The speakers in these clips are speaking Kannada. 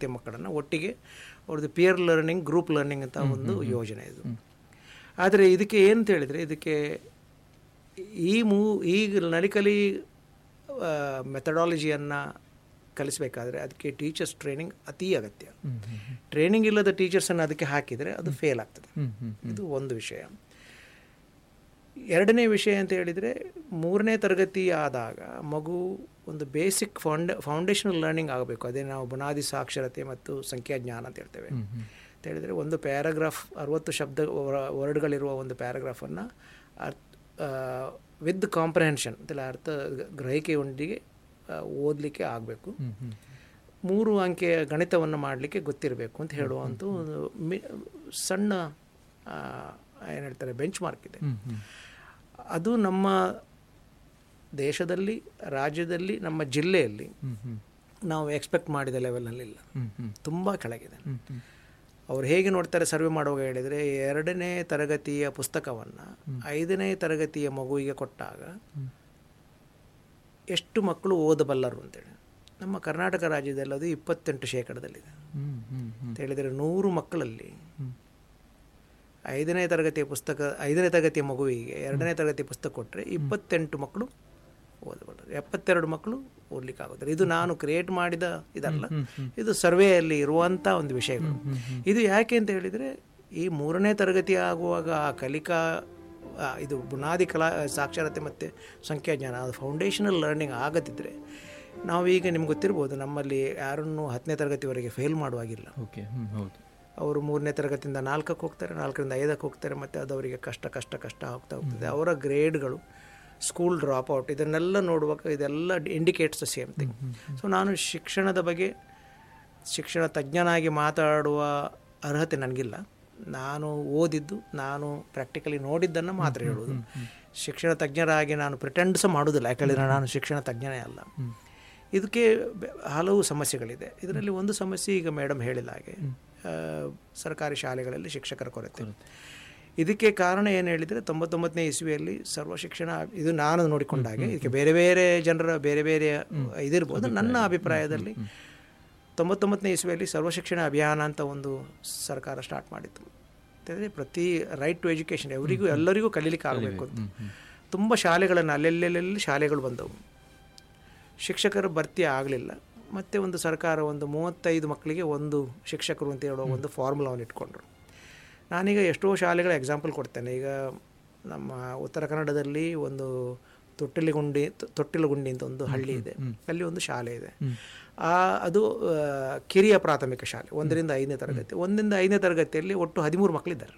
ತರಗತಿಯ ಮಕ್ಕಳನ್ನು ಒಟ್ಟಿಗೆ ಅವ್ರದ್ದು ಪಿಯರ್ ಲರ್ನಿಂಗ್ ಗ್ರೂಪ್ ಲರ್ನಿಂಗ್ ಅಂತ ಒಂದು ಯೋಜನೆ ಇದು ಆದರೆ ಇದಕ್ಕೆ ಏನಂತ ಹೇಳಿದರೆ ಇದಕ್ಕೆ ಈ ಮೂ ಈ ನಲಿಕಲಿ ಮೆಥಡಾಲಜಿಯನ್ನು ಕಲಿಸಬೇಕಾದ್ರೆ ಅದಕ್ಕೆ ಟೀಚರ್ಸ್ ಟ್ರೈನಿಂಗ್ ಅತಿ ಅಗತ್ಯ ಟ್ರೈನಿಂಗ್ ಇಲ್ಲದ ಟೀಚರ್ಸನ್ನು ಅದಕ್ಕೆ ಹಾಕಿದರೆ ಅದು ಫೇಲ್ ಆಗ್ತದೆ ಇದು ಒಂದು ವಿಷಯ ಎರಡನೇ ವಿಷಯ ಅಂತ ಹೇಳಿದರೆ ಮೂರನೇ ತರಗತಿ ಆದಾಗ ಮಗು ಒಂದು ಬೇಸಿಕ್ ಫೌಂಡ ಫೌಂಡೇಶನಲ್ ಲರ್ನಿಂಗ್ ಆಗಬೇಕು ಅದೇ ನಾವು ಬುನಾದಿ ಸಾಕ್ಷರತೆ ಮತ್ತು ಸಂಖ್ಯಾಜ್ಞಾನ ಅಂತ ಹೇಳ್ತೇವೆ ಅಂತ ಹೇಳಿದರೆ ಒಂದು ಪ್ಯಾರಾಗ್ರಾಫ್ ಅರವತ್ತು ಶಬ್ದ ವರ್ಡ್ಗಳಿರುವ ಒಂದು ಪ್ಯಾರಾಗ್ರಾಫನ್ನು ಅರ್ಥ ವಿತ್ ಕಾಂಪ್ರಹೆನ್ಷನ್ ಅಂತಲ್ಲ ಅರ್ಥ ಗ್ರಹಿಕೆಯೊಂದಿಗೆ ಓದಲಿಕ್ಕೆ ಆಗಬೇಕು ಮೂರು ಅಂಕೆಯ ಗಣಿತವನ್ನು ಮಾಡಲಿಕ್ಕೆ ಗೊತ್ತಿರಬೇಕು ಅಂತ ಹೇಳುವಂಥ ಒಂದು ಮಿ ಸಣ್ಣ ಏನು ಹೇಳ್ತಾರೆ ಬೆಂಚ್ ಮಾರ್ಕ್ ಇದೆ ಅದು ನಮ್ಮ ದೇಶದಲ್ಲಿ ರಾಜ್ಯದಲ್ಲಿ ನಮ್ಮ ಜಿಲ್ಲೆಯಲ್ಲಿ ನಾವು ಎಕ್ಸ್ಪೆಕ್ಟ್ ಮಾಡಿದ ಲೆವೆಲ್ನಲ್ಲಿಲ್ಲ ತುಂಬ ಕೆಳಗಿದೆ ಅವ್ರು ಹೇಗೆ ನೋಡ್ತಾರೆ ಸರ್ವೆ ಮಾಡುವಾಗ ಹೇಳಿದರೆ ಎರಡನೇ ತರಗತಿಯ ಪುಸ್ತಕವನ್ನು ಐದನೇ ತರಗತಿಯ ಮಗುವಿಗೆ ಕೊಟ್ಟಾಗ ಎಷ್ಟು ಮಕ್ಕಳು ಓದಬಲ್ಲರು ಅಂತೇಳಿ ನಮ್ಮ ಕರ್ನಾಟಕ ರಾಜ್ಯದಲ್ಲಿ ಅದು ಇಪ್ಪತ್ತೆಂಟು ಶೇಕಡದಲ್ಲಿದೆ ಅಂತ ಹೇಳಿದರೆ ನೂರು ಮಕ್ಕಳಲ್ಲಿ ಐದನೇ ತರಗತಿಯ ಪುಸ್ತಕ ಐದನೇ ತರಗತಿಯ ಮಗುವಿಗೆ ಎರಡನೇ ತರಗತಿ ಪುಸ್ತಕ ಕೊಟ್ಟರೆ ಇಪ್ಪತ್ತೆಂಟು ಮಕ್ಕಳು ಓದಬಲ್ಲರು ಎಪ್ಪತ್ತೆರಡು ಮಕ್ಕಳು ಓದಲಿಕ್ಕೆ ಆಗೋದಿಲ್ಲ ಇದು ನಾನು ಕ್ರಿಯೇಟ್ ಮಾಡಿದ ಇದಲ್ಲ ಇದು ಸರ್ವೆಯಲ್ಲಿ ಇರುವಂಥ ಒಂದು ವಿಷಯಗಳು ಇದು ಯಾಕೆ ಅಂತ ಹೇಳಿದರೆ ಈ ಮೂರನೇ ತರಗತಿ ಆಗುವಾಗ ಆ ಕಲಿಕಾ ಇದು ಬುನಾದಿ ಕಲಾ ಸಾಕ್ಷರತೆ ಮತ್ತು ಸಂಖ್ಯಾಜ್ಞಾನ ಅದು ಫೌಂಡೇಶನಲ್ ಲರ್ನಿಂಗ್ ಆಗದಿದ್ದರೆ ನಾವೀಗ ನಿಮ್ಗೆ ಗೊತ್ತಿರ್ಬೋದು ನಮ್ಮಲ್ಲಿ ಯಾರನ್ನು ಹತ್ತನೇ ತರಗತಿವರೆಗೆ ಫೇಲ್ ಮಾಡುವಾಗಿಲ್ಲ ಓಕೆ ಹೌದು ಅವರು ಮೂರನೇ ತರಗತಿಯಿಂದ ನಾಲ್ಕಕ್ಕೆ ಹೋಗ್ತಾರೆ ನಾಲ್ಕರಿಂದ ಐದಕ್ಕೆ ಹೋಗ್ತಾರೆ ಮತ್ತು ಅದು ಅವರಿಗೆ ಕಷ್ಟ ಕಷ್ಟ ಕಷ್ಟ ಆಗ್ತಾ ಹೋಗ್ತದೆ ಅವರ ಗ್ರೇಡ್ಗಳು ಸ್ಕೂಲ್ ಡ್ರಾಪ್ ಔಟ್ ಇದನ್ನೆಲ್ಲ ನೋಡುವಾಗ ಇದೆಲ್ಲ indicates the same thing so ನಾನು ಶಿಕ್ಷಣದ ಬಗ್ಗೆ ಶಿಕ್ಷಣ ತಜ್ಞನಾಗಿ ಮಾತಾಡುವ ಅರ್ಹತೆ ನನಗಿಲ್ಲ ನಾನು ಓದಿದ್ದು ನಾನು ಪ್ರಾಕ್ಟಿಕಲಿ ನೋಡಿದ್ದನ್ನು ಮಾತ್ರ ಹೇಳುವುದು ಶಿಕ್ಷಣ ತಜ್ಞರಾಗಿ ನಾನು ಪ್ರಿಟೆಂಡ್ ಸಹ ಮಾಡೋದಿಲ್ಲ ಯಾಕಂದರೆ ನಾನು ಶಿಕ್ಷಣ ತಜ್ಞನೇ ಅಲ್ಲ ಇದಕ್ಕೆ ಹಲವು ಸಮಸ್ಯೆಗಳಿದೆ ಇದರಲ್ಲಿ ಒಂದು ಸಮಸ್ಯೆ ಈಗ ಮೇಡಮ್ ಹೇಳಿದ ಹಾಗೆ ಸರ್ಕಾರಿ ಶಾಲೆಗಳಲ್ಲಿ ಶಿಕ್ಷಕರ ಕೊರತೆ ಇದಕ್ಕೆ ಕಾರಣ ಏನು ಹೇಳಿದರೆ ತೊಂಬತ್ತೊಂಬತ್ತನೇ ಇಸ್ವಿಯಲ್ಲಿ ಸರ್ವ ಶಿಕ್ಷಣ ಇದು ನಾನು ನೋಡಿಕೊಂಡಾಗೆ ಇದಕ್ಕೆ ಬೇರೆ ಬೇರೆ ಜನರ ಬೇರೆ ಬೇರೆ ಇದಿರ್ಬೋದು ನನ್ನ ಅಭಿಪ್ರಾಯದಲ್ಲಿ ತೊಂಬತ್ತೊಂಬತ್ತನೇ ಇಸ್ವಿಯಲ್ಲಿ ಸರ್ವ ಶಿಕ್ಷಣ ಅಭಿಯಾನ ಅಂತ ಒಂದು ಸರ್ಕಾರ ಸ್ಟಾರ್ಟ್ ಮಾಡಿತ್ತು ಅಂತಂದರೆ ಪ್ರತಿ ರೈಟ್ ಟು ಎಜುಕೇಷನ್ ಅವರಿಗೂ ಎಲ್ಲರಿಗೂ ಕಲೀಲಿಕ್ಕೆ ಆಗಬೇಕು ಅಂತ ತುಂಬ ಶಾಲೆಗಳನ್ನು ಅಲ್ಲೆಲ್ಲೆಲ್ಲಿ ಶಾಲೆಗಳು ಬಂದವು ಶಿಕ್ಷಕರ ಭರ್ತಿ ಆಗಲಿಲ್ಲ ಮತ್ತು ಒಂದು ಸರ್ಕಾರ ಒಂದು ಮೂವತ್ತೈದು ಮಕ್ಕಳಿಗೆ ಒಂದು ಶಿಕ್ಷಕರು ಅಂತ ಹೇಳೋ ಒಂದು ಫಾರ್ಮುಲಾವನ್ನು ಇಟ್ಕೊಂಡ್ರು ನಾನೀಗ ಎಷ್ಟೋ ಶಾಲೆಗಳ ಎಕ್ಸಾಂಪಲ್ ಕೊಡ್ತೇನೆ ಈಗ ನಮ್ಮ ಉತ್ತರ ಕನ್ನಡದಲ್ಲಿ ಒಂದು ತೊಟ್ಟಿಲಗುಂಡಿ ತೊಟ್ಟಿಲಗುಂಡಿ ಅಂತ ಒಂದು ಹಳ್ಳಿ ಇದೆ ಅಲ್ಲಿ ಒಂದು ಶಾಲೆ ಇದೆ ಆ ಅದು ಕಿರಿಯ ಪ್ರಾಥಮಿಕ ಶಾಲೆ ಒಂದರಿಂದ ಐದನೇ ತರಗತಿ ಒಂದರಿಂದ ಐದನೇ ತರಗತಿಯಲ್ಲಿ ಒಟ್ಟು ಹದಿಮೂರು ಮಕ್ಕಳಿದ್ದಾರೆ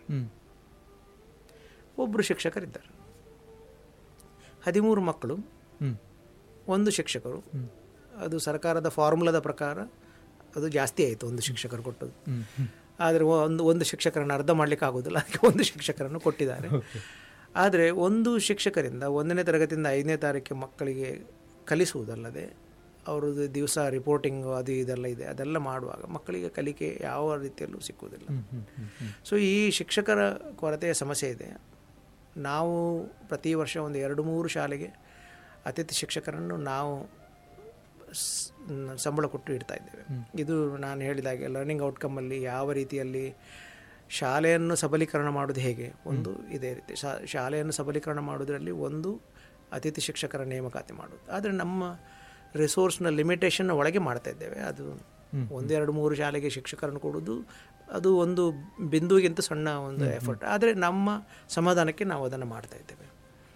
ಒಬ್ಬರು ಶಿಕ್ಷಕರಿದ್ದಾರೆ ಹದಿಮೂರು ಮಕ್ಕಳು ಒಂದು ಶಿಕ್ಷಕರು ಅದು ಸರ್ಕಾರದ ಫಾರ್ಮುಲಾದ ಪ್ರಕಾರ ಅದು ಜಾಸ್ತಿ ಆಯಿತು ಒಂದು ಶಿಕ್ಷಕರು ಕೊಟ್ಟದ್ದು ಆದರೆ ಒಂದು ಒಂದು ಶಿಕ್ಷಕರನ್ನು ಅರ್ಧ ಮಾಡಲಿಕ್ಕೆ ಆಗೋದಿಲ್ಲ ಅದಕ್ಕೆ ಒಂದು ಶಿಕ್ಷಕರನ್ನು ಕೊಟ್ಟಿದ್ದಾರೆ ಆದರೆ ಒಂದು ಶಿಕ್ಷಕರಿಂದ ಒಂದನೇ ತರಗತಿಯಿಂದ ಐದನೇ ತಾರೀಕಿಗೆ ಮಕ್ಕಳಿಗೆ ಕಲಿಸುವುದಲ್ಲದೆ ಅವ್ರದ್ದು ದಿವಸ ರಿಪೋರ್ಟಿಂಗು ಅದು ಇದೆಲ್ಲ ಇದೆ ಅದೆಲ್ಲ ಮಾಡುವಾಗ ಮಕ್ಕಳಿಗೆ ಕಲಿಕೆ ಯಾವ ರೀತಿಯಲ್ಲೂ ಸಿಕ್ಕುವುದಿಲ್ಲ ಸೊ ಈ ಶಿಕ್ಷಕರ ಕೊರತೆಯ ಸಮಸ್ಯೆ ಇದೆ ನಾವು ಪ್ರತಿ ವರ್ಷ ಒಂದು ಎರಡು ಮೂರು ಶಾಲೆಗೆ ಅತಿಥಿ ಶಿಕ್ಷಕರನ್ನು ನಾವು ಸಂಬಳ ಕೊಟ್ಟು ಇಡ್ತಾ ಇದ್ದೇವೆ ಇದು ನಾನು ಹೇಳಿದಾಗೆ ಲರ್ನಿಂಗ್ ಔಟ್ಕಮ್ಮಲ್ಲಿ ಯಾವ ರೀತಿಯಲ್ಲಿ ಶಾಲೆಯನ್ನು ಸಬಲೀಕರಣ ಮಾಡೋದು ಹೇಗೆ ಒಂದು ಇದೇ ರೀತಿ ಶಾಲೆಯನ್ನು ಸಬಲೀಕರಣ ಮಾಡೋದರಲ್ಲಿ ಒಂದು ಅತಿಥಿ ಶಿಕ್ಷಕರ ನೇಮಕಾತಿ ಮಾಡೋದು ಆದರೆ ನಮ್ಮ ರಿಸೋರ್ಸ್ನ ಲಿಮಿಟೇಷನ್ನ ಒಳಗೆ ಮಾಡ್ತಾ ಇದ್ದೇವೆ ಅದು ಒಂದೆರಡು ಮೂರು ಶಾಲೆಗೆ ಶಿಕ್ಷಕರನ್ನು ಕೊಡೋದು ಅದು ಒಂದು ಬಿಂದುಗಿಂತ ಸಣ್ಣ ಒಂದು ಎಫರ್ಟ್ ಆದರೆ ನಮ್ಮ ಸಮಾಧಾನಕ್ಕೆ ನಾವು ಅದನ್ನು ಮಾಡ್ತಾ ಇದ್ದೇವೆ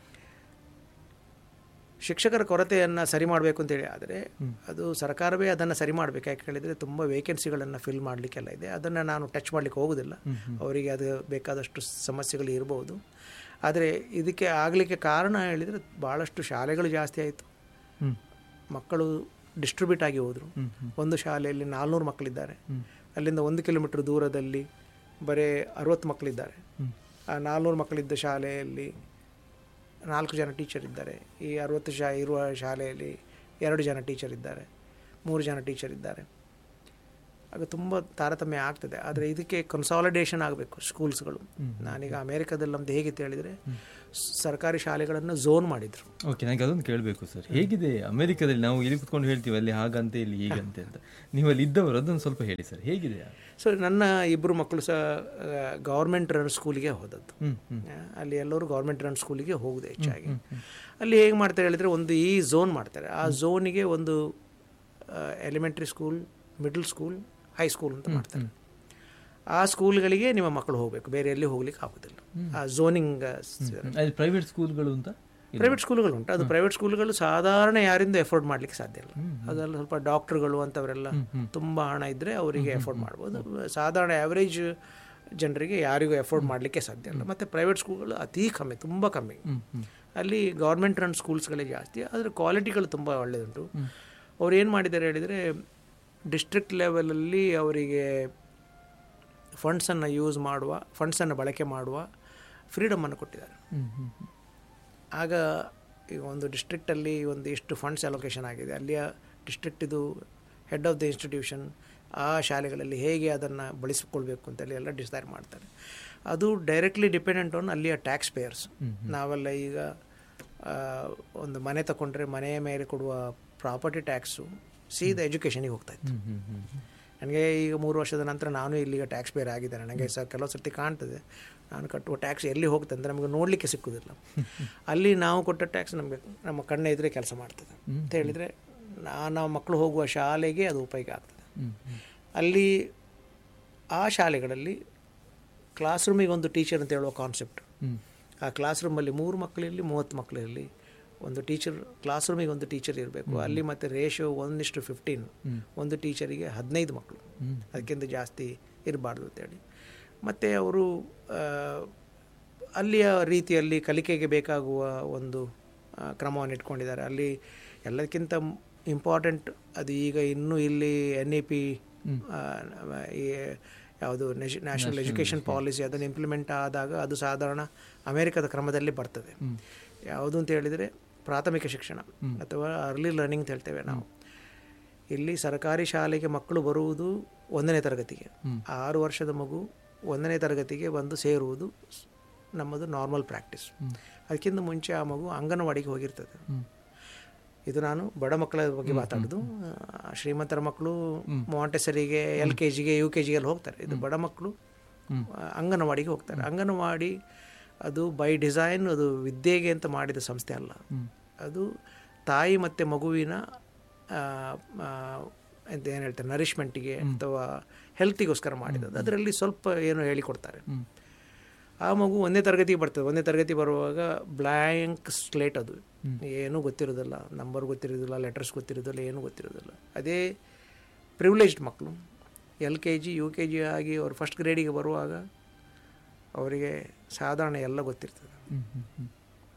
ಶಿಕ್ಷಕರ ಕೊರತೆಯನ್ನು ಸರಿ ಮಾಡಬೇಕು ಅಂತೇಳಿ ಆದರೆ ಅದು ಸರ್ಕಾರವೇ ಅದನ್ನು ಸರಿ ಮಾಡಬೇಕು ಯಾಕೆ ಹೇಳಿದರೆ ತುಂಬ ವೇಕೆನ್ಸಿಗಳನ್ನು ಫಿಲ್ ಮಾಡಲಿಕ್ಕೆಲ್ಲ ಇದೆ ಅದನ್ನು ನಾನು ಟಚ್ ಮಾಡಲಿಕ್ಕೆ ಹೋಗೋದಿಲ್ಲ ಅವರಿಗೆ ಅದು ಬೇಕಾದಷ್ಟು ಸಮಸ್ಯೆಗಳು ಇರ್ಬೋದು ಆದರೆ ಇದಕ್ಕೆ ಆಗಲಿಕ್ಕೆ ಕಾರಣ ಹೇಳಿದರೆ ಭಾಳಷ್ಟು ಶಾಲೆಗಳು ಜಾಸ್ತಿ ಆಯಿತು ಮಕ್ಕಳು ಡಿಸ್ಟ್ರಿಬ್ಯೂಟ್ ಆಗಿ ಹೋದರು ಒಂದು ಶಾಲೆಯಲ್ಲಿ ನಾಲ್ನೂರು ಮಕ್ಕಳಿದ್ದಾರೆ ಅಲ್ಲಿಂದ ಒಂದು ಕಿಲೋಮೀಟ್ರ್ ದೂರದಲ್ಲಿ ಬರೀ ಅರುವತ್ತು ಮಕ್ಕಳಿದ್ದಾರೆ ಆ ನಾಲ್ನೂರು ಮಕ್ಕಳಿದ್ದ ಶಾಲೆಯಲ್ಲಿ ನಾಲ್ಕು ಜನ ಟೀಚರ್ ಇದ್ದಾರೆ ಈ ಅರುವತ್ತು ಶಾ ಇರುವ ಶಾಲೆಯಲ್ಲಿ ಎರಡು ಜನ ಟೀಚರ್ ಇದ್ದಾರೆ ಮೂರು ಜನ ಟೀಚರ್ ಇದ್ದಾರೆ ಆಗ ತುಂಬ ತಾರತಮ್ಯ ಆಗ್ತದೆ ಆದರೆ ಇದಕ್ಕೆ ಕನ್ಸಾಲಿಡೇಷನ್ ಆಗಬೇಕು ಸ್ಕೂಲ್ಸ್ಗಳು ನಾನೀಗ ಅಮೇರಿಕಾದಲ್ಲಿ ನಮ್ದು ಹೇಗಿತ್ತು ಹೇಳಿದರೆ ಸರ್ಕಾರಿ ಶಾಲೆಗಳನ್ನು ಝೋನ್ ಮಾಡಿದರು ಓಕೆ ನನಗೆ ಅದೊಂದು ಕೇಳಬೇಕು ಸರ್ ಹೇಗಿದೆ ಅಮೆರಿಕದಲ್ಲಿ ನಾವು ಇಲ್ಲಿ ಕುತ್ಕೊಂಡು ಹೇಳ್ತೀವಿ ಅಲ್ಲಿ ಹಾಗಂತೆ ಇಲ್ಲಿ ಹೀಗಂತೆ ಅಂತ ನೀವು ಅಲ್ಲಿ ಇದ್ದವರು ಅದನ್ನು ಸ್ವಲ್ಪ ಹೇಳಿ ಸರ್ ಹೇಗಿದೆ ಸೊ ನನ್ನ ಇಬ್ಬರು ಮಕ್ಕಳು ಸಹ ಗೌರ್ಮೆಂಟ್ ರನ್ ಸ್ಕೂಲಿಗೆ ಹೋದದ್ದು ಹ್ಮ್ ಹ್ಮ್ ಆ, ಅಲ್ಲಿ ಎಲ್ಲರೂ ಗೌರ್ಮೆಂಟ್ ರನ್ ಸ್ಕೂಲಿಗೆ ಹೋಗುದು ಹೆಚ್ಚಾಗಿ ಅಲ್ಲಿ ಹೇಗೆ ಮಾಡ್ತಾರೆ ಹೇಳಿದರೆ ಒಂದು ಈ ಝೋನ್ ಮಾಡ್ತಾರೆ ಆ ಝೋನಿಗೆ ಒಂದು elementary school middle school high school ಅಂತ ಮಾಡ್ತಾರೆ ಆ ಸ್ಕೂಲ್ಗಳಿಗೆ ನಿಮ್ಮ ಮಕ್ಕಳು ಹೋಗಬೇಕು ಬೇರೆ ಎಲ್ಲಿ ಹೋಗ್ಲಿಕ್ಕೆ ಆಗೋದಿಲ್ಲ ಆ ಝೋನಿಂಗ್ ಅಲ್ಲಿ ಪ್ರೈವೇಟ್ ಸ್ಕೂಲ್ಗಳು ಅಂತ ಪ್ರೈವೇಟ್ ಸ್ಕೂಲ್ಗಳು ಉಂಟು ಅದು ಪ್ರೈವೇಟ್ ಸ್ಕೂಲ್ಗಳು ಸಾಧಾರಣ ಯಾರಿಂದ ಎಫೋರ್ಡ್ ಮಾಡ್ಲಿಕ್ಕೆ ಸಾಧ್ಯ ಇಲ್ಲ ಅದೆಲ್ಲ ಸ್ವಲ್ಪ ಡಾಕ್ಟರ್ಗಳು ಅಂತವರೆಲ್ಲ ತುಂಬ ಹಣ ಇದ್ದರೆ ಅವರಿಗೆ ಎಫೋರ್ಡ್ ಮಾಡ್ಬೋದು ಸಾಧಾರಣ ಆ್ಯಾವ್ರೇಜ್ ಜನರಿಗೆ ಯಾರಿಗೂ ಎಫೋರ್ಡ್ ಮಾಡಲಿಕ್ಕೆ ಸಾಧ್ಯ ಇಲ್ಲ ಮತ್ತು ಪ್ರೈವೇಟ್ ಸ್ಕೂಲ್ಗಳು ಅತಿ ಕಮ್ಮಿ ತುಂಬ ಕಮ್ಮಿ ಅಲ್ಲಿ ಗೌರ್ಮೆಂಟ್ ರನ್ ಸ್ಕೂಲ್ಸ್ಗಳೇ ಜಾಸ್ತಿ ಆದರೆ ಕ್ವಾಲಿಟಿಗಳು ತುಂಬ ಒಳ್ಳೆಯದುಂಟು ಅವ್ರು ಏನು ಮಾಡಿದ್ದಾರೆ ಹೇಳಿದರೆ ಡಿಸ್ಟ್ರಿಕ್ಟ್ ಲೆವೆಲಲ್ಲಿ ಅವರಿಗೆ ಫಂಡ್ಸನ್ನು ಯೂಸ್ ಮಾಡುವ ಫಂಡ್ಸನ್ನು ಬಳಕೆ ಮಾಡುವ ಫ್ರೀಡಮನ್ನು ಕೊಟ್ಟಿದ್ದಾರೆ ಹ್ಮ್ ಹ್ಮ್ ಹ್ಮ್. ಆಗ ಈಗ ಒಂದು ಡಿಸ್ಟ್ರಿಕ್ಟಲ್ಲಿ ಒಂದು ಇಷ್ಟು ಫಂಡ್ಸ್ ಅಲೊಕೇಶನ್ ಆಗಿದೆ ಅಲ್ಲಿಯ ಡಿಸ್ಟ್ರಿಕ್ಟ್ ಇದು ಹೆಡ್ ಆಫ್ ದ ಇನ್ಸ್ಟಿಟ್ಯೂಷನ್ ಆ ಶಾಲೆಗಳಲ್ಲಿ ಹೇಗೆ ಅದನ್ನು ಬಳಸಿಕೊಳ್ಬೇಕು ಅಂತೇಳಿ ಎಲ್ಲ ಡಿಸೈಡ್ ಮಾಡ್ತಾರೆ ಅದು ಡೈರೆಕ್ಟ್ಲಿ ಡಿಪೆಂಡೆಂಟ್ ಆನ್ ಅಲ್ಲಿಯ ಟ್ಯಾಕ್ಸ್ ಪೇಯರ್ಸ್ ನಾವೆಲ್ಲ ಈಗ ಆ, ಒಂದು ಮನೆ ತಗೊಂಡ್ರೆ ಮನೆಯ ಮೇಲೆ ಕೊಡುವ ಪ್ರಾಪರ್ಟಿ ಟ್ಯಾಕ್ಸು ಸೀದಾ ಎಜುಕೇಷನಿಗೆ ಹೋಗ್ತಾ ಇತ್ತು ಹ್ಮ್ ಹ್ಮ್ ಹ್ಮ್ ಹ್ಮ್. ನನಗೆ ಈಗ ಮೂರು ವರ್ಷದ ನಂತರ ನಾನು ಇಲ್ಲಿಗ ಟ್ಯಾಕ್ಸ್ ಪೇರ್ ಆಗಿದ್ದೇನೆ ನನಗೆ ಸಹ ಕೆಲವು ಸರ್ತಿ ಕಾಣ್ತದೆ ನಾನು ಕಟ್ಟುವ ಟ್ಯಾಕ್ಸ್ ಎಲ್ಲಿ ಹೋಗ್ತದೆ ಅಂದರೆ ನಮಗೆ ನೋಡಲಿಕ್ಕೆ ಸಿಕ್ಕುದಿಲ್ಲ ಅಲ್ಲಿ ನಾವು ಕೊಟ್ಟ ಟ್ಯಾಕ್ಸ್ ನಮಗೆ ನಮ್ಮ ಕಣ್ಣ ಎದುರೇ ಕೆಲಸ ಮಾಡ್ತದೆ ಅಂತ ಹೇಳಿದರೆ ನಾವು ಮಕ್ಕಳು ಹೋಗುವ ಶಾಲೆಗೆ ಅದು ಉಪಯೋಗ ಆಗ್ತದೆ ಹ್ಮ್ ಹ್ಮ್. ಅಲ್ಲಿ ಆ ಶಾಲೆಗಳಲ್ಲಿ ಕ್ಲಾಸ್ ರೂಮಿಗೆ ಒಂದು ಟೀಚರ್ ಅಂತ ಹೇಳುವ ಕಾನ್ಸೆಪ್ಟ್ ಹ್ಮ್. ಆ ಕ್ಲಾಸ್ ರೂಮಲ್ಲಿ ಮೂರು ಮಕ್ಕಳಿರಲಿ ಮೂವತ್ತು ಮಕ್ಕಳಿರಲಿ ಒಂದು ಟೀಚರ್ ಕ್ಲಾಸ್ ರೂಮಿಗೆ ಒಂದು ಟೀಚರ್ ಇರಬೇಕು ಅಲ್ಲಿ ಮತ್ತು ರೇಷಿಯೋ ಒಂದಿಷ್ಟು ಫಿಫ್ಟೀನ್ ಒಂದು ಟೀಚರಿಗೆ ಹದಿನೈದು ಮಕ್ಕಳು ಅದಕ್ಕಿಂತ ಜಾಸ್ತಿ ಇರಬಾರ್ದು ಅಂತೇಳಿ ಮತ್ತು ಅವರು ಆ, ಅಲ್ಲಿಯ ರೀತಿಯಲ್ಲಿ ಕಲಿಕೆಗೆ ಬೇಕಾಗುವ ಒಂದು ಆ, ಕ್ರಮವನ್ನು ಇಟ್ಕೊಂಡಿದ್ದಾರೆ ಅಲ್ಲಿ ಎಲ್ಲದಕ್ಕಿಂತ ಇಂಪಾರ್ಟೆಂಟ್ ಅದು ಈಗ ಇನ್ನೂ ಇಲ್ಲಿ ಎನ್ ಇ ಪಿ ಈ ಯಾವುದು ನ್ಯಾಷನಲ್ ಎಜುಕೇಷನ್ ಪಾಲಿಸಿ ಅದನ್ನು ಇಂಪ್ಲಿಮೆಂಟ್ ಆದಾಗ ಅದು ಸಾಧಾರಣ ಅಮೆರಿಕದ ಕ್ರಮದಲ್ಲಿ ಬರ್ತದೆ ಯಾವುದು ಅಂತ ಹೇಳಿದರೆ ಪ್ರಾಥಮಿಕ ಶಿಕ್ಷಣ ಅಥವಾ ಅರ್ಲಿ ಲರ್ನಿಂಗ್ ಅಂತ ಹೇಳ್ತೇವೆ ನಾವು ಇಲ್ಲಿ ಸರ್ಕಾರಿ ಶಾಲೆಗೆ ಮಕ್ಕಳು ಬರುವುದು ಒಂದನೇ ತರಗತಿಗೆ ಆರು ವರ್ಷದ ಮಗು ಒಂದನೇ ತರಗತಿಗೆ ಬಂದು ಸೇರುವುದು ಸ್- ನಮ್ಮದು ನಾರ್ಮಲ್ ಪ್ರಾಕ್ಟೀಸ್ ಅದಕ್ಕಿಂತ ಮುಂಚೆ ಆ ಮಗು ಅಂಗನವಾಡಿಗೆ ಹೋಗಿರ್ತದೆ ಇದು ನಾನು ಬಡ ಮಕ್ಕಳ ಬಗ್ಗೆ ಮಾತಾಡೋದು ಆ, ಶ್ರೀಮಂತರ ಮಕ್ಕಳು ಮಾಂಟೆಸರಿಗೆ ಎಲ್ ಕೆ ಜಿಗೆ ಯು ಕೆ ಜಿಗೆಲ್ಲ ಹೋಗ್ತಾರೆ ಇದು ಬಡ ಮಕ್ಕಳು ಆ, ಅಂಗನವಾಡಿಗೆ ಹೋಗ್ತಾರೆ ಅಂಗನವಾಡಿ ಅದು ಬೈ ಡಿಸೈನ್ ಅದು ವಿದ್ಯೆಗೆ ಅಂತ ಮಾಡಿದ ಸಂಸ್ಥೆ ಅಲ್ಲ ಅದು ತಾಯಿ ಮತ್ತು ಮಗುವಿನ ಆ, ಆ, ಎಂತ ಏನು ಹೇಳ್ತಾರೆ ನರಿಷ್ಮೆಂಟಿಗೆ ಅಥವಾ ಹೆಲ್ತಿಗೋಸ್ಕರ ಮಾಡಿದ್ದು ಅದರಲ್ಲಿ ಸ್ವಲ್ಪ ಏನು ಹೇಳಿಕೊಡ್ತಾರೆ ಆ ಮಗು ಒಂದನೇ ತರಗತಿಗೆ ಬರ್ತದೆ ಒಂದನೇ ತರಗತಿ ಬರುವಾಗ ಬ್ಲ್ಯಾಂಕ್ ಸ್ಲೇಟ್ ಅದು ಏನೂ ಗೊತ್ತಿರೋದಿಲ್ಲ ನಂಬರ್ ಗೊತ್ತಿರೋದಿಲ್ಲ ಲೆಟರ್ಸ್ ಗೊತ್ತಿರೋದಿಲ್ಲ ಏನೂ ಗೊತ್ತಿರೋದಿಲ್ಲ ಅದೇ ಪ್ರಿವಿಲೇಜ್ಡ್ ಮಕ್ಕಳು L K G U K G ಆಗಿ ಅವ್ರು ಫಸ್ಟ್ ಗ್ರೇಡಿಗೆ ಬರುವಾಗ ಅವರಿಗೆ ಸಾಧಾರಣ ಎಲ್ಲ ಗೊತ್ತಿರ್ತದೆ ಹ್ಮ್ ಹ್ಮ್ ಹ್ಮ್.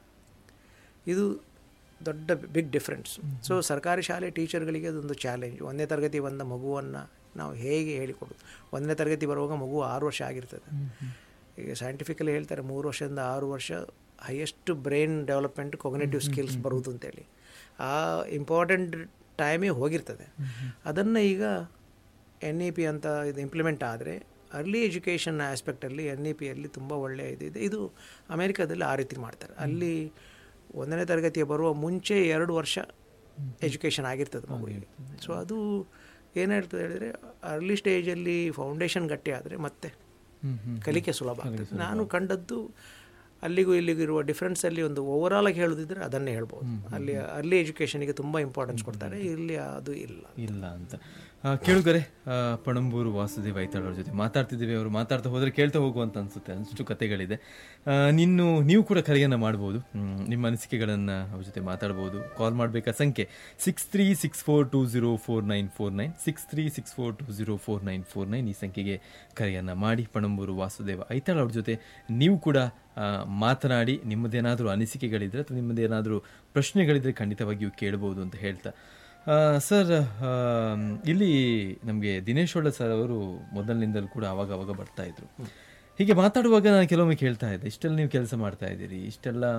ಇದು ದೊಡ್ಡ ಬಿಗ್ ಡಿಫ್ರೆನ್ಸ್ ಸೊ ಸರ್ಕಾರಿ ಶಾಲೆ ಟೀಚರ್ಗಳಿಗೆ ಅದೊಂದು ಚಾಲೆಂಜ್ ಒಂದನೇ ತರಗತಿ ಬಂದ ಮಗುವನ್ನು ನಾವು ಹೇಗೆ ಹೇಳಿಕೊಡೋದು ಒಂದನೇ ತರಗತಿ ಬರುವಾಗ ಮಗು ಆರು ವರ್ಷ ಆಗಿರ್ತದೆ ಈಗ ಸೈಂಟಿಫಿಕಲಿ ಹೇಳ್ತಾರೆ ಮೂರು ವರ್ಷದಿಂದ ಆರು ವರ್ಷ highest brain development cognitive skills ಬರುವುದು ಅಂತೇಳಿ ಆ ಇಂಪಾರ್ಟೆಂಟ್ ಟೈಮೇ ಹೋಗಿರ್ತದೆ ಅದನ್ನು ಈಗ ಎನ್ ಇ ಪಿ ಅಂತ ಇದು ಇಂಪ್ಲಿಮೆಂಟ್ ಆದರೆ ಅರ್ಲಿ ಎಜುಕೇಷನ್ ಆಸ್ಪೆಕ್ಟಲ್ಲಿ ಎನ್ ಇ ಪಿಯಲ್ಲಿ ತುಂಬ ಒಳ್ಳೆಯ ಇದಿದೆ ಇದು ಅಮೇರಿಕಾದಲ್ಲಿ ಆ ರೀತಿ ಮಾಡ್ತಾರೆ ಅಲ್ಲಿ ಒಂದನೇ ತರಗತಿಗೆ ಬರುವ ಮುಂಚೆ ಎರಡು ವರ್ಷ ಎಜುಕೇಷನ್ ಆಗಿರ್ತದೆ ಮಗುವಿಗೆ ಸೊ ಅದು ಏನು ಹೇಳ್ತದೆ ಹೇಳಿದರೆ ಅರ್ಲಿ ಸ್ಟೇಜಲ್ಲಿ ಫೌಂಡೇಶನ್ ಗಟ್ಟಿ ಆದರೆ ಮತ್ತೆ ಹ್ಮ್ ಹ್ಮ್. ಕಲಿಕೆ ಸುಲಭ ಆಗ್ತದೆ ನಾನು ಕಂಡದ್ದು ಅಲ್ಲಿಗೂ ಇಲ್ಲಿಗೂ ಇರುವ ಡಿಫ್ರೆನ್ಸಲ್ಲಿ ಒಂದು ಓವರಾಲ್ ಆಗಿ ಹೇಳೋದಿದ್ರೆ ಅದನ್ನೇ ಹೇಳ್ಬೋದು ಅಲ್ಲಿ ಅರ್ಲಿ ಎಜುಕೇಷನಿಗೆ ತುಂಬ ಇಂಪಾರ್ಟೆನ್ಸ್ ಕೊಡ್ತಾರೆ ಇಲ್ಲಿ ಅದು ಇಲ್ಲ ಇಲ್ಲ ಅಂತ ಆ, ಕೇಳುಗರೆ ಆ, ಪಣಂಬೂರು ವಾಸುದೇವ್ ಐತಾಳ್ ಅವ್ರ ಜೊತೆ ಮಾತಾಡ್ತಿದ್ದೀವಿ ಅವರು ಮಾತಾಡ್ತಾ ಹೋದ್ರೆ ಕೇಳ್ತಾ ಹೋಗುವಂತ ಅನ್ಸುತ್ತೆ ಅಷ್ಟು ಕತೆಗಳಿದೆ ಆ, ನಿನ್ನು ನೀವು ಕೂಡ ಕರೆಯನ್ನ ಮಾಡ್ಬೋದು ಹ್ಮ್, ನಿಮ್ಮ ಅನಿಸಿಕೆಗಳನ್ನ ಅವ್ರ ಜೊತೆ ಮಾತಾಡ್ಬೋದು ಕಾಲ್ ಮಾಡಬೇಕಾ ಸಂಖ್ಯೆ six three six four two zero four nine four nine six three six four two zero four nine four nine ಈ ಸಂಖ್ಯೆಗೆ ಕರೆಯನ್ನ ಮಾಡಿ ಪಣಂಬೂರು ವಾಸುದೇವ ಐತಾಳ್ ಅವ್ರ ಜೊತೆ ನೀವು ಕೂಡ ಆ, ಮಾತನಾಡಿ ನಿಮ್ಮದೇನಾದರೂ ಅನಿಸಿಕೆಗಳಿದ್ರೆ ಅಥವಾ ನಿಮ್ಮದೇನಾದರೂ ಪ್ರಶ್ನೆಗಳಿದ್ರೆ ಖಂಡಿತವಾಗಿಯೂ ಕೇಳಬಹುದು ಅಂತ ಹೇಳ್ತಾ ಆ, ಸರ್ ಆ, ಇಲ್ಲಿ ನಮಗೆ ದಿನೇಶ್ ಒಳ್ಳೆ ಸರ್ ಅವರು ಮೊದಲಿನಿಂದಲೂ ಕೂಡ ಅವಾಗ ಅವಾಗ ಬರ್ತಾ ಇದ್ರು ಹೀಗೆ ಮಾತಾಡುವಾಗ ನಾನು ಕೆಲವೊಮ್ಮೆ ಕೇಳ್ತಾ ಇದ್ದೆ ಇಷ್ಟೆಲ್ಲ ನೀವು ಕೆಲಸ ಮಾಡ್ತಾ ಇದ್ದೀರಿ ಇಷ್ಟೆಲ್ಲ